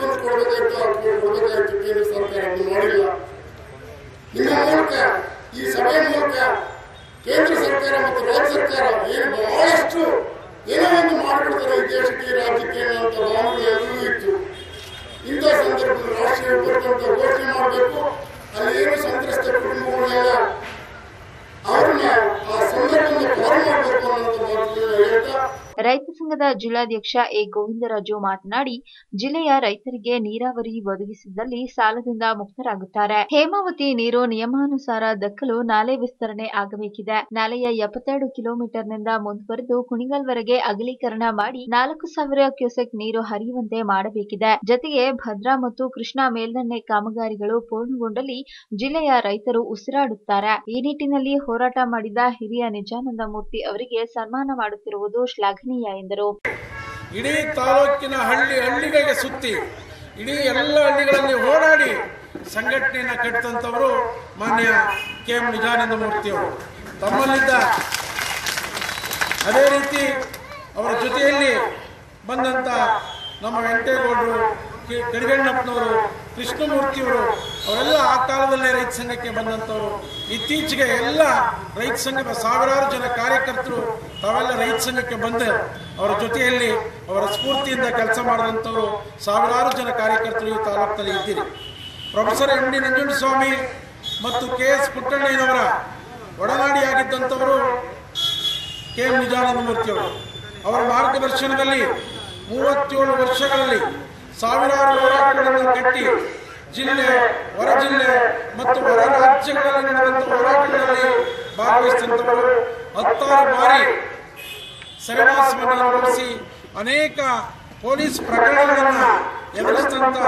ನಿಮ್ಮ ಮೂಲಕ ಈ ಸಭೆ ಮೂಲಕ ಕೇಂದ್ರ ಸರ್ಕಾರ ಮತ್ತು ರಾಜ್ಯ ಸರ್ಕಾರ ಏನು ಬಹಳಷ್ಟು ಏನೋ ಒಂದು ಮಾಡಿಬಿಡ್ತಾರೆ ಈ ದೇಶಕ್ಕೆ ಈ ರಾಜ್ಯಕ್ಕೆ ಅನ್ನೋಂಥ ಭಾವನೆ ಎಲ್ಲರಿಗೂ ಇತ್ತು ಇಂಥ ಸಂದರ್ಭದಲ್ಲಿ ರಾಷ್ಟ್ರೀಯ ವಿಪತ್ತು ಅಂತ ಘೋಷಣೆ ಮಾಡಬೇಕು ಅಲ್ಲಿ ಏನು ಸಂತ್ರಸ್ತ ಕುಟುಂಬಗಳೆಲ್ಲ ಅವ್ರನ್ನ ಆ ಸಂದರ್ಭದಲ್ಲಿ ಪಾರು ಮಾಡಬೇಕು ಅನ್ನೋಂಥ ಮಾತುಗಳನ್ನ ಹೇಳ್ತಾ ರೈತ ಸಂಘದ ಜಿಲ್ಲಾಧ್ಯಕ್ಷ ಎ ಗೋವಿಂದರಾಜು ಮಾತನಾಡಿ ಜಿಲ್ಲೆಯ ರೈತರಿಗೆ ನೀರಾವರಿ ಒದಗಿಸಿದಲ್ಲಿ ಸಾಲದಿಂದ ಮುಕ್ತರಾಗುತ್ತಾರೆ ಹೇಮಾವತಿ ನೀರು ನಿಯಮಾನುಸಾರ ದಕ್ಕಲು ನಾಲೆ ವಿಸ್ತರಣೆ ಆಗಬೇಕಿದೆ ನಾಲೆಯ ಎಪ್ಪತ್ತೆರಡು ಕಿಲೋಮೀಟರ್ನಿಂದ ಮುಂದುವರೆದು ಕುಣಿಗಲ್ವರೆಗೆ ಅಗಲೀಕರಣ ಮಾಡಿ ನಾಲ್ಕು ಸಾವಿರ ಕ್ಯೂಸೆಕ್ ನೀರು ಹರಿಯುವಂತೆ ಮಾಡಬೇಕಿದೆ ಜತೆಗೆ ಭದ್ರಾ ಮತ್ತು ಕೃಷ್ಣಾ ಮೇಲ್ದಂಡೆ ಕಾಮಗಾರಿಗಳು ಪೂರ್ಣಗೊಂಡಲ್ಲಿ ಜಿಲ್ಲೆಯ ರೈತರು ಉಸಿರಾಡುತ್ತಾರೆ ಈ ನಿಟ್ಟಿನಲ್ಲಿ ಹೋರಾಟ ಮಾಡಿದ ಹಿರಿಯ ನಿಜಾನಂದ ಮೂರ್ತಿ ಅವರಿಗೆ ಸನ್ಮಾನ ಮಾಡುತ್ತಿರುವುದು ಶ್ಲಾಘನೀಯ ಎಂದರು ಇಡೀ ತಾಲೂಕಿನ ಹಳ್ಳಿ ಹಳ್ಳಿಗಳಿಗೆ ಸುತ್ತಿ ಇಡೀ ಎಲ್ಲ ಹಳ್ಳಿಗಳಲ್ಲಿ ಓಡಾಡಿ ಸಂಘಟನೆಯನ್ನು ಕಟ್ಟಿದಂಥವರು ಮಾನ್ಯ ಕೆ ಎಂ ನಿಜಾನಂದ ಮೂರ್ತಿಯವರು ತಮ್ಮಲ್ಲಿದ್ದ ಅದೇ ರೀತಿ ಅವರ ಜೊತೆಯಲ್ಲಿ ಬಂದಂಥ ನಮ್ಮ ವೆಂಕಟೇಗೌಡರು ಕೆ- ಕಡಿಗಣ್ಣಪ್ಪನವರು ಕೃಷ್ಣಮೂರ್ತಿಯವರು ಅವರೆಲ್ಲ ಆ ಕಾಲದಲ್ಲೇ ರೈತ ಸಂಘಕ್ಕೆ ಬಂದಂಥವರು ಇತ್ತೀಚೆಗೆ ಎಲ್ಲ ರೈತ ಸಂಘದ ಸಾವಿರಾರು ಜನ ಕಾರ್ಯಕರ್ತರು ತಾವೆಲ್ಲ ರೈತ ಸಂಘಕ್ಕೆ ಬಂದು ಅವರ ಜೊತೆಯಲ್ಲಿ ಅವರ ಸ್ಫೂರ್ತಿಯಿಂದ ಕೆಲಸ ಮಾಡಿದಂಥವರು ಸಾವಿರಾರು ಜನ ಕಾರ್ಯಕರ್ತರು ಈ ತಾಲೂಕಿನಲ್ಲಿ ಇದ್ದೀರಿ ಪ್ರೊಫೆಸರ್ ಎಂ ಡಿ ನಂಜುಂಡಸ್ವಾಮಿ ಮತ್ತು ಕೆ ಎಸ್ ಪುಟ್ಟಣ್ಣಯ್ಯನವರ ಒಡನಾಡಿಯಾಗಿದ್ದಂಥವರು ಕೆ ಎಂ ನಿಜಾನಂದ ಮೂರ್ತಿಯವರು ಅವರ ಮಾರ್ಗದರ್ಶನದಲ್ಲಿ ಮೂವತ್ತೇಳು ವರ್ಷಗಳಲ್ಲಿ ಸಾವಿರಾರು ಹೋರಾಟಗಳನ್ನು ಕಟ್ಟಿ ಜಿಲ್ಲೆ ಹೊರ ಜಿಲ್ಲೆ ಮತ್ತು ಹೊರ ರಾಜ್ಯಗಳಲ್ಲಿ ನಡೆದಂಥ ಹೋರಾಟಗಳಲ್ಲಿ ಭಾಗವಹಿಸಿದಂಥವರು ಹತ್ತಾರು ಬಾರಿ ಸೆರೆವಾಸವನ್ನು ಅನುಭವಿಸಿ ಅನೇಕ ಪೊಲೀಸ್ ಪ್ರಕರಣಗಳನ್ನು ಎದುರಿಸಿದಂಥ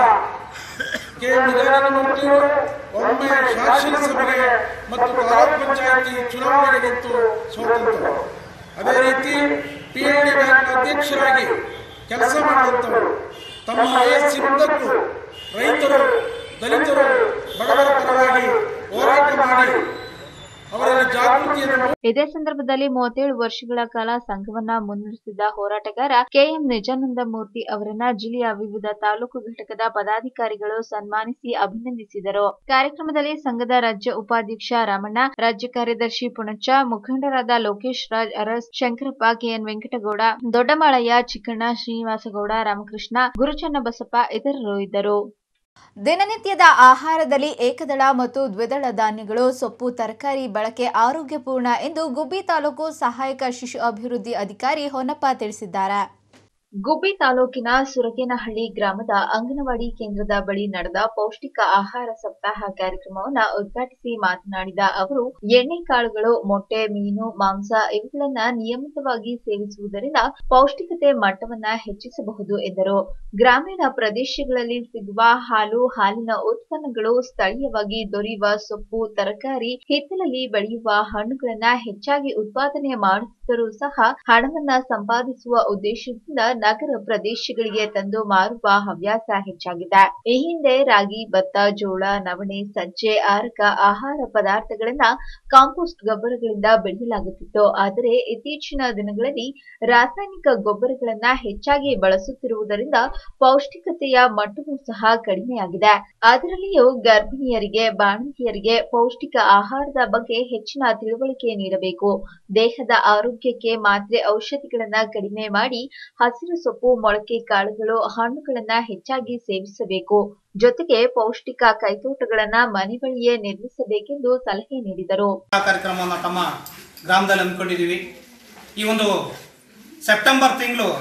ಕೆ ಎಂ ನಿಜಾನಂದ ಮೂರ್ತಿಯವರು ಒಮ್ಮೆ ಶಾಸನಸಭೆಗೆ ಮತ್ತು ತಾಲೂಕ್ ಪಂಚಾಯಿತಿ ಚುನಾವಣೆಗೆ ನಿಂತು ಸೋತಂತವರು ಅದೇ ರೀತಿ ಪಿ ಎಲ್ ಡಿ ಬ್ಯಾಂಕ್ ಅಧ್ಯಕ್ಷರಾಗಿ ಕೆಲಸ ಮಾಡಿದಂಥವರು ತಮ್ಮ ವಯಸ್ಸಿನುದ್ದಕ್ಕೂ ರೈತರು ದಲಿತರು ಬಡವರ ಪರವಾಗಿ ಹೋರಾಟ ಮಾಡಿ ಅವರಲ್ಲಿ ಜಾಗೃತಿಯನ್ನು ಇದೇ ಸಂದರ್ಭದಲ್ಲಿ ಮೂವತ್ತೇಳು ವರ್ಷಗಳ ಕಾಲ ಸಂಘವನ್ನ ಮುನ್ನಡೆಸಿದ ಹೋರಾಟಗಾರ ಕೆಎಂ ನಿಜಾನಂದ ಮೂರ್ತಿ ಅವರನ್ನ ಜಿಲ್ಲೆಯ ವಿವಿಧ ತಾಲೂಕು ಘಟಕದ ಪದಾಧಿಕಾರಿಗಳು ಸನ್ಮಾನಿಸಿ ಅಭಿನಂದಿಸಿದರು ಕಾರ್ಯಕ್ರಮದಲ್ಲಿ ಸಂಘದ ರಾಜ್ಯ ಉಪಾಧ್ಯಕ್ಷ ರಾಮಣ್ಣ ರಾಜ್ಯ ಕಾರ್ಯದರ್ಶಿ ಪುಣಚ್ಚ ಮುಖಂಡರಾದ ಲೋಕೇಶ್ ರಾಜ್ ಅರಸ್ ಶಂಕರಪ್ಪ ಕೆಎನ್ ವೆಂಕಟಗೌಡ ದೊಡ್ಡಮಾಳಯ್ಯ ಚಿಕ್ಕಣ್ಣ ಶ್ರೀನಿವಾಸಗೌಡ ರಾಮಕೃಷ್ಣ ಗುರುಚನ್ನ ಬಸಪ್ಪ ಇತರರು ಇದ್ದರು ದಿನನಿತ್ಯದ ಆಹಾರದಲ್ಲಿ ಏಕದಳ ಮತ್ತು ದ್ವಿದಳ ಧಾನ್ಯಗಳು ಸೊಪ್ಪು ತರಕಾರಿ ಬಳಕೆ ಆರೋಗ್ಯಪೂರ್ಣ ಎಂದು ಗುಬ್ಬಿ ತಾಲೂಕು ಸಹಾಯಕ ಶಿಶು ಅಭಿವೃದ್ಧಿ ಅಧಿಕಾರಿ ಹೊನ್ನಪ್ಪ ತಿಳಿಸಿದ್ದಾರೆ ಗುಬ್ಬಿ ತಾಲೂಕಿನ ಸುರಗೇನಹಳ್ಳಿ ಗ್ರಾಮದ ಅಂಗನವಾಡಿ ಕೇಂದ್ರದ ಬಳಿ ನಡೆದ ಪೌಷ್ಟಿಕ ಆಹಾರ ಸಪ್ತಾಹ ಕಾರ್ಯಕ್ರಮವನ್ನ ಉದ್ಘಾಟಿಸಿ ಮಾತನಾಡಿದ ಅವರು ಎಣ್ಣೆ ಕಾಳುಗಳು ಮೊಟ್ಟೆ ಮೀನು ಮಾಂಸ ಇವುಗಳನ್ನ ನಿಯಮಿತವಾಗಿ ಸೇವಿಸುವುದರಿಂದ ಪೌಷ್ಟಿಕತೆ ಮಟ್ಟವನ್ನ ಹೆಚ್ಚಿಸಬಹುದು ಎಂದರು ಗ್ರಾಮೀಣ ಪ್ರದೇಶಗಳಲ್ಲಿ ಸಿಗುವ ಹಾಲು ಹಾಲಿನ ಉತ್ಪನ್ನಗಳು ಸ್ಥಳೀಯವಾಗಿ ದೊರೆಯುವ ಸೊಪ್ಪು ತರಕಾರಿ ಹಿತ್ತಲಲ್ಲಿ ಬೆಳೆಯುವ ಹಣ್ಣುಗಳನ್ನ ಹೆಚ್ಚಾಗಿ ಉತ್ಪಾದನೆ ಮಾಡುತ್ತಿದ್ದರೂ ಸಹ ಹಣವನ್ನ ಸಂಪಾದಿಸುವ ಉದ್ದೇಶದಿಂದ ನಗರ ಪ್ರದೇಶಗಳಿಗೆ ತಂದು ಮಾರುವ ಹವ್ಯಾಸ ಹೆಚ್ಚಾಗಿದೆ ಈ ಹಿಂದೆ ರಾಗಿ ಭತ್ತ ಜೋಳ ನವಣೆ ಸಜ್ಜೆ ಆರಕ ಆಹಾರ ಪದಾರ್ಥಗಳನ್ನ ಕಾಂಪೋಸ್ಟ್ ಗೊಬ್ಬರಗಳಿಂದ ಬೆಳೆಯಲಾಗುತ್ತಿತ್ತು ಆದರೆ ಇತ್ತೀಚಿನ ದಿನಗಳಲ್ಲಿ ರಾಸಾಯನಿಕ ಗೊಬ್ಬರಗಳನ್ನ ಹೆಚ್ಚಾಗಿ ಬಳಸುತ್ತಿರುವುದರಿಂದ ಪೌಷ್ಟಿಕತೆಯ ಮಟ್ಟವೂ ಸಹ ಕಡಿಮೆಯಾಗಿದೆ ಅದರಲ್ಲಿಯೂ ಗರ್ಭಿಣಿಯರಿಗೆ ಬಾಣಂತಿಯರಿಗೆ ಪೌಷ್ಟಿಕ ಆಹಾರದ ಬಗ್ಗೆ ಹೆಚ್ಚಿನ ತಿಳುವಳಿಕೆ ನೀಡಬೇಕು ದೇಹದ ಆರೋಗ್ಯಕ್ಕೆ ಮಾತ್ರೆ ಔಷಧಿಗಳನ್ನ ಕಡಿಮೆ ಮಾಡಿ ಹಸಿರು ಸೊಪ್ಪು ಮೊಳಕೆ ಕಾಳುಗಳು ಹಣ್ಣುಗಳನ್ನ ಹೆಚ್ಚಾಗಿ ಸೇವಿಸಬೇಕು ಜೊತೆಗೆ ಪೌಷ್ಟಿಕ ಕೈತೋಟಗಳನ್ನ ಮನೆ ಬಳಿಯೇ ನಿರ್ಮಿಸಬೇಕೆಂದು ಸಲಹೆ ನೀಡಿದರು ಆ ಕಾರ್ಯಕ್ರಮವನ್ನು ತಮ್ಮ ಗ್ರಾಮದಲ್ಲಿ ಹಮ್ಮಿಕೊಂಡಿದ್ದೀವಿ ಈ ಒಂದು ಸೆಪ್ಟೆಂಬರ್ ತಿಂಗಳು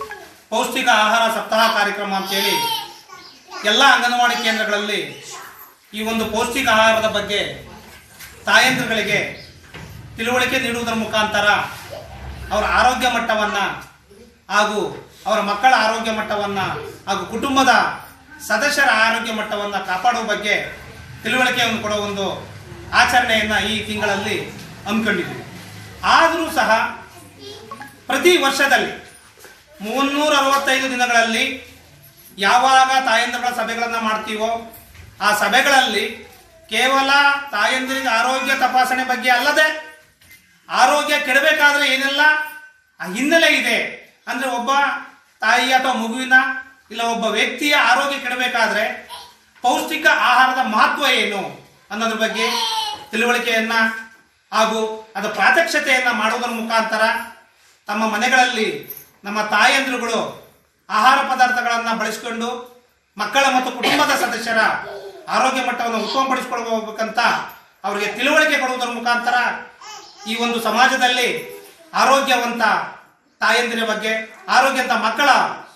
ಪೌಷ್ಟಿಕ ಆಹಾರ ಸಪ್ತಾಹ ಕಾರ್ಯಕ್ರಮ ಅಂತೇಳಿ ಎಲ್ಲ ಅಂಗನವಾಡಿ ಕೇಂದ್ರಗಳಲ್ಲಿ ಈ ಒಂದು ಪೌಷ್ಟಿಕ ಆಹಾರದ ಬಗ್ಗೆ ತಾಯಂದ್ರಗಳಿಗೆ ತಿಳುವಳಿಕೆ ನೀಡುವುದರ ಮುಖಾಂತರ ಅವರ ಆರೋಗ್ಯ ಮಟ್ಟವನ್ನು ಹಾಗೂ ಅವರ ಮಕ್ಕಳ ಆರೋಗ್ಯ ಮಟ್ಟವನ್ನು ಹಾಗೂ ಕುಟುಂಬದ ಸದಸ್ಯರ ಆರೋಗ್ಯ ಮಟ್ಟವನ್ನು ಕಾಪಾಡುವ ಬಗ್ಗೆ ತಿಳುವಳಿಕೆಯನ್ನು ಕೊಡುವ ಒಂದು ಆಚರಣೆಯನ್ನು ಈ ತಿಂಗಳಲ್ಲಿ ಹಮ್ಮಿಕೊಂಡಿದ್ದೀವಿ ಆದರೂ ಸಹ ಪ್ರತಿ ವರ್ಷದಲ್ಲಿ ಮುನ್ನೂರ ಅರವತ್ತೈದು ದಿನಗಳಲ್ಲಿ ಯಾವಾಗ ತಾಯಂದಿರುಗಳ ಸಭೆಗಳನ್ನು ಮಾಡ್ತೀವೋ ಆ ಸಭೆಗಳಲ್ಲಿ ಕೇವಲ ತಾಯಂದಿರಿಗೆ ಆರೋಗ್ಯ ತಪಾಸಣೆ ಬಗ್ಗೆ ಅಲ್ಲದೆ ಆರೋಗ್ಯ ಕೆಡಬೇಕಾದ್ರೆ ಏನೆಲ್ಲ ಆ ಹಿನ್ನೆಲೆ ಇದೆ ಅಂದರೆ ಒಬ್ಬ ತಾಯಿ ಅಥವಾ ಮಗುವಿನ ಇಲ್ಲ ಒಬ್ಬ ವ್ಯಕ್ತಿಯ ಆರೋಗ್ಯ ಕೆಡಬೇಕಾದ್ರೆ ಪೌಷ್ಟಿಕ ಆಹಾರದ ಮಹತ್ವ ಏನು ಅನ್ನೋದ್ರ ಬಗ್ಗೆ ತಿಳುವಳಿಕೆಯನ್ನ ಹಾಗೂ ಅದರ ಪ್ರಾತ್ಯಕ್ಷತೆಯನ್ನ ಮಾಡುವುದರ ಮುಖಾಂತರ ತಮ್ಮ ಮನೆಗಳಲ್ಲಿ ನಮ್ಮ ತಾಯಂದಿರುಗಳು ಆಹಾರ ಪದಾರ್ಥಗಳನ್ನು ಬಳಸಿಕೊಂಡು ಮಕ್ಕಳ ಮತ್ತು ಕುಟುಂಬದ ಸದಸ್ಯರ ಆರೋಗ್ಯ ಮಟ್ಟವನ್ನು ಉತ್ತಮಪಡಿಸಿಕೊಳ್ಳಬೇಕಂತ ಅವರಿಗೆ ತಿಳುವಳಿಕೆ ಕೊಡುವುದರ ಮುಖಾಂತರ ಈ ಒಂದು ಸಮಾಜದಲ್ಲಿ ಆರೋಗ್ಯವಂತ ತಾಯಂದಿರ ಬಗ್ಗೆ ಆರೋಗ್ಯವಂತ ಮಕ್ಕಳ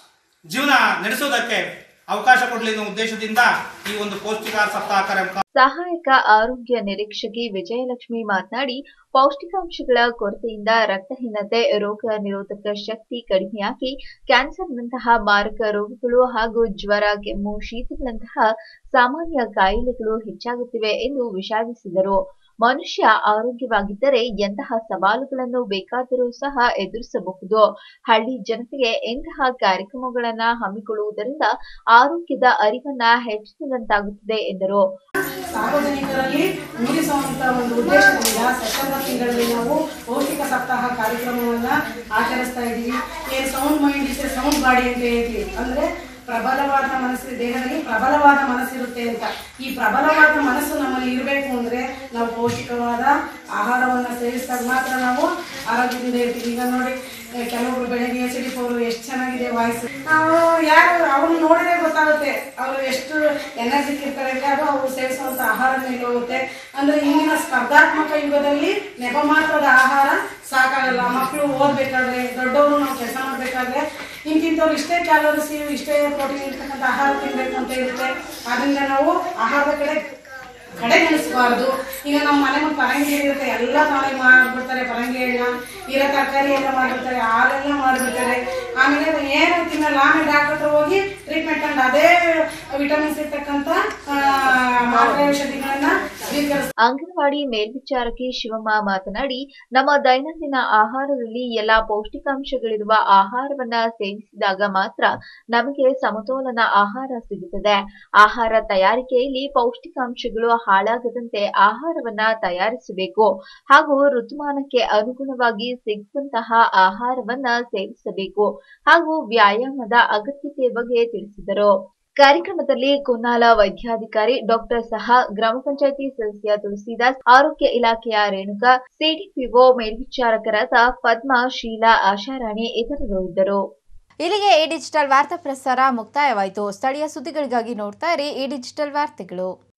ಜೀವನ ನಡೆಸುವುದಕ್ಕೆ ಅವಕಾಶ ಕೊಡಲಿ ಅನ್ನೋ ಉದ್ದೇಶದಿಂದ ಈ ಒಂದು ಪೌಷ್ಟಿಕಾಹಾರ ಸಪ್ತಾಹ ಕಾರ್ಯಕ್ರಮ ಸಹಾಯಕ ಆರೋಗ್ಯ ನಿರೀಕ್ಷಕಿ ವಿಜಯಲಕ್ಷ್ಮಿ ಮಾತನಾಡಿ ಪೌಷ್ಟಿಕಾಂಶಗಳ ಕೊರತೆಯಿಂದ ರಕ್ತಹೀನತೆ ರೋಗ ನಿರೋಧಕ ಶಕ್ತಿ ಕಡಿಮೆಯಾಗಿ ಕ್ಯಾನ್ಸರ್ನಂತಹ ಮಾರಕ ರೋಗಗಳು ಹಾಗೂ ಜ್ವರ ಕೆಮ್ಮು ಶೀತಗಳಂತಹ ಸಾಮಾನ್ಯ ಕಾಯಿಲೆಗಳು ಹೆಚ್ಚಾಗುತ್ತಿವೆ ಎಂದು ವಿಷಾದಿಸಿದರು ಮನುಷ್ಯ ಆರೋಗ್ಯವಾಗಿದ್ದರೆ ಎಂತಹ ಸವಾಲುಗಳನ್ನು ಬೇಕಾದರೂ ಸಹ ಎದುರಿಸಬಹುದು ಹಳ್ಳಿ ಜನತೆಗೆ ಇಂತಹ ಕಾರ್ಯಕ್ರಮಗಳನ್ನ ಹಮ್ಮಿಕೊಳ್ಳುವುದರಿಂದ ಆರೋಗ್ಯದ ಅರಿವನ್ನ ಹೆಚ್ಚಿಸಿದಂತಾಗುತ್ತದೆ ಎಂದರು ಸಾರ್ವಜನಿಕರಲ್ಲಿ ಮೂಡಿಸುವಂತ ಒಂದು ಉದ್ದೇಶದಿಂದ ಸೆಪ್ಟೆಂಬರ್ ತಿಂಗಳಲ್ಲಿ ನಾವು ಪೌಷ್ಟಿಕ ಸಪ್ತಾಹ ಕಾರ್ಯಕ್ರಮವನ್ನ ಆಚರಿಸ್ತಾ ಇದ್ದೀವಿ ಏನ್ sound mind is sound body ಅಂತ ಹೇಳ್ತೀವಿ ಅಂದ್ರೆ ಪ್ರಬಲವಾದ ಮನಸ್ಸು ದೇಹದಲ್ಲಿ ಪ್ರಬಲವಾದ ಮನಸ್ಸಿರುತ್ತೆ ಅಂತ ಈ ಪ್ರಬಲವಾದ ಮನಸ್ಸು ನಮ್ಮಲ್ಲಿ ಇರಬೇಕು ಅಂದ್ರೆ ನಾವು ಪೌಷ್ಟಿಕವಾದ ಆಹಾರವನ್ನ ಸೇವಿಸಿದಾಗ ಮಾತ್ರ ನಾವು ಆರೋಗ್ಯದಿಂದ ಇರ್ತೀವಿ ಈಗ ನೋಡಿ ಆ, ಕೆಲವೊಬ್ರು ಬೆಳಗ್ಗೆ ಎಚ್ ಡಿ ಫೋರ್ ಎಷ್ಟು ಚೆನ್ನಾಗಿದೆ ವಾಯ್ಸ್ ನಾವು ಯಾರು ಅವ್ರನ್ನ ನೋಡಿದ್ರೆ ಗೊತ್ತಾಗುತ್ತೆ ಅವರು ಎಷ್ಟು ಎನರ್ಜಿಕ್ ಇರ್ತಾರೆ ಅಂದ್ರೆ ಅದು ಅವರು ಸೇವಿಸುವಂತ ಆಹಾರ ಮೇಲೆ ಹೋಗುತ್ತೆ ಅಂದ್ರೆ ಇಂದಿನ ಸ್ಪರ್ಧಾತ್ಮಕ ಯುಗದಲ್ಲಿ ನೆಪ ಮಾತ್ರದ ಆಹಾರ ಸಾಕಾಗಲ್ಲ ಮಕ್ಕಳು ಓದ್ಬೇಕಾದ್ರೆ ದೊಡ್ಡವರು ನಾವು ಕೆಲಸ ಮಾಡ್ಬೇಕಾದ್ರೆ ಇಂತಿಂಥವ್ರು ಇಷ್ಟೇ ಕ್ಯಾಲೋರಿಸ್ ಇಷ್ಟೇ ಪ್ರೋಟೀನ್ ಇರ್ತಕ್ಕಂಥ ಆಹಾರ ತಿನ್ಬೇಕು ಅಂತ ಇರುತ್ತೆ ಆದ್ರಿಂದ ನಾವು ಆಹಾರದ ಕಡೆ ಕಡೆಗಣಿಸಬಾರ್ದು ಈಗ ನಮ್ಮ ಮನೆ ಮುಂದೆ ಪರಂಗಿ ಇರುತ್ತೆ ಎಲ್ಲ ತಾನೇ ಮಾಡ್ಬಿಡ್ತಾರೆ ಪರಂಗಿ ಹಣ್ಣ ಇರೋ ತರಕಾರಿ ಎಲ್ಲ ಮಾಡಿರ್ತಾರೆ ಹಾಲೆಲ್ಲ ಮಾಡಿಬಿಡ್ತಾರೆ ಆಮೇಲೆ ಅದು ಏನು ತಿನ್ನಲ್ಲ ಆಮೇಲೆ ಡಾಕ್ಟರ್ ಹತ್ರ ಹೋಗಿ ಟ್ರೀಟ್ಮೆಂಟ್ ಅಂಡ್ ಅದೇ ವಿಟಮಿನ್ಸ್ ಇರ್ತಕ್ಕಂಥ ಆ, ಮಾತ್ರೆ ಔಷಧಿಗಳನ್ನ ಸ್ವೀಕರಿಸ್ ಅಂಗನವಾಡಿ ಮೇಲ್ವಿಚಾರಕಿ ಶಿವಮ್ಮ ಮಾತನಾಡಿ ನಮ್ಮ ದೈನಂದಿನ ಆಹಾರದಲ್ಲಿ ಎಲ್ಲಾ ಪೌಷ್ಟಿಕಾಂಶಗಳಿರುವ ಆಹಾರವನ್ನ ಸೇವಿಸಿದಾಗ ಮಾತ್ರ ನಮಗೆ ಸಮತೋಲನ ಆಹಾರ ಸಿಗುತ್ತದೆ ಆಹಾರ ತಯಾರಿಕೆಯಲ್ಲಿ ಪೌಷ್ಟಿಕಾಂಶಗಳು ಹಾಳಾಗದಂತೆ ಆಹಾರವನ್ನ ತಯಾರಿಸಬೇಕು ಹಾಗೂ ಋತುಮಾನಕ್ಕೆ ಅನುಗುಣವಾಗಿ ಸಿಗುವಂತಹ ಆಹಾರವನ್ನ ಸೇವಿಸಬೇಕು ಹಾಗೂ ವ್ಯಾಯಾಮದ ಅಗತ್ಯತೆ ಬಗ್ಗೆ ತಿಳಿಸಿದರು ಕಾರ್ಯಕ್ರಮದಲ್ಲಿ ಕುನ್ನಾಲ ವೈದ್ಯಾಧಿಕಾರಿ ಡಾಕ್ಟರ್ ಸಹ ಗ್ರಾಮ ಪಂಚಾಯಿತಿ ಸದಸ್ಯ ತುಳಸಿದಾಸ್ ಆರೋಗ್ಯ ಇಲಾಖೆಯ ರೇಣುಕಾ ಸಿಡಿಪಿಒ ಮೇಲ್ವಿಚಾರಕರಾದ ಪದ್ಮಾ ಶೀಲಾ ಆಶಾರಾಣಿ ಇತರರು ಇದ್ದರು ಇಲ್ಲಿಗೆ ಈ ಡಿಜಿಟಲ್ ವಾರ್ತಾ ಪ್ರಸಾರ ಮುಕ್ತಾಯವಾಯಿತು ಸ್ಥಳೀಯ ಸುದ್ದಿಗಳಿಗಾಗಿ ನೋಡ್ತಾ ಇರಿ ಈ ಡಿಜಿಟಲ್ ವಾರ್ತೆಗಳು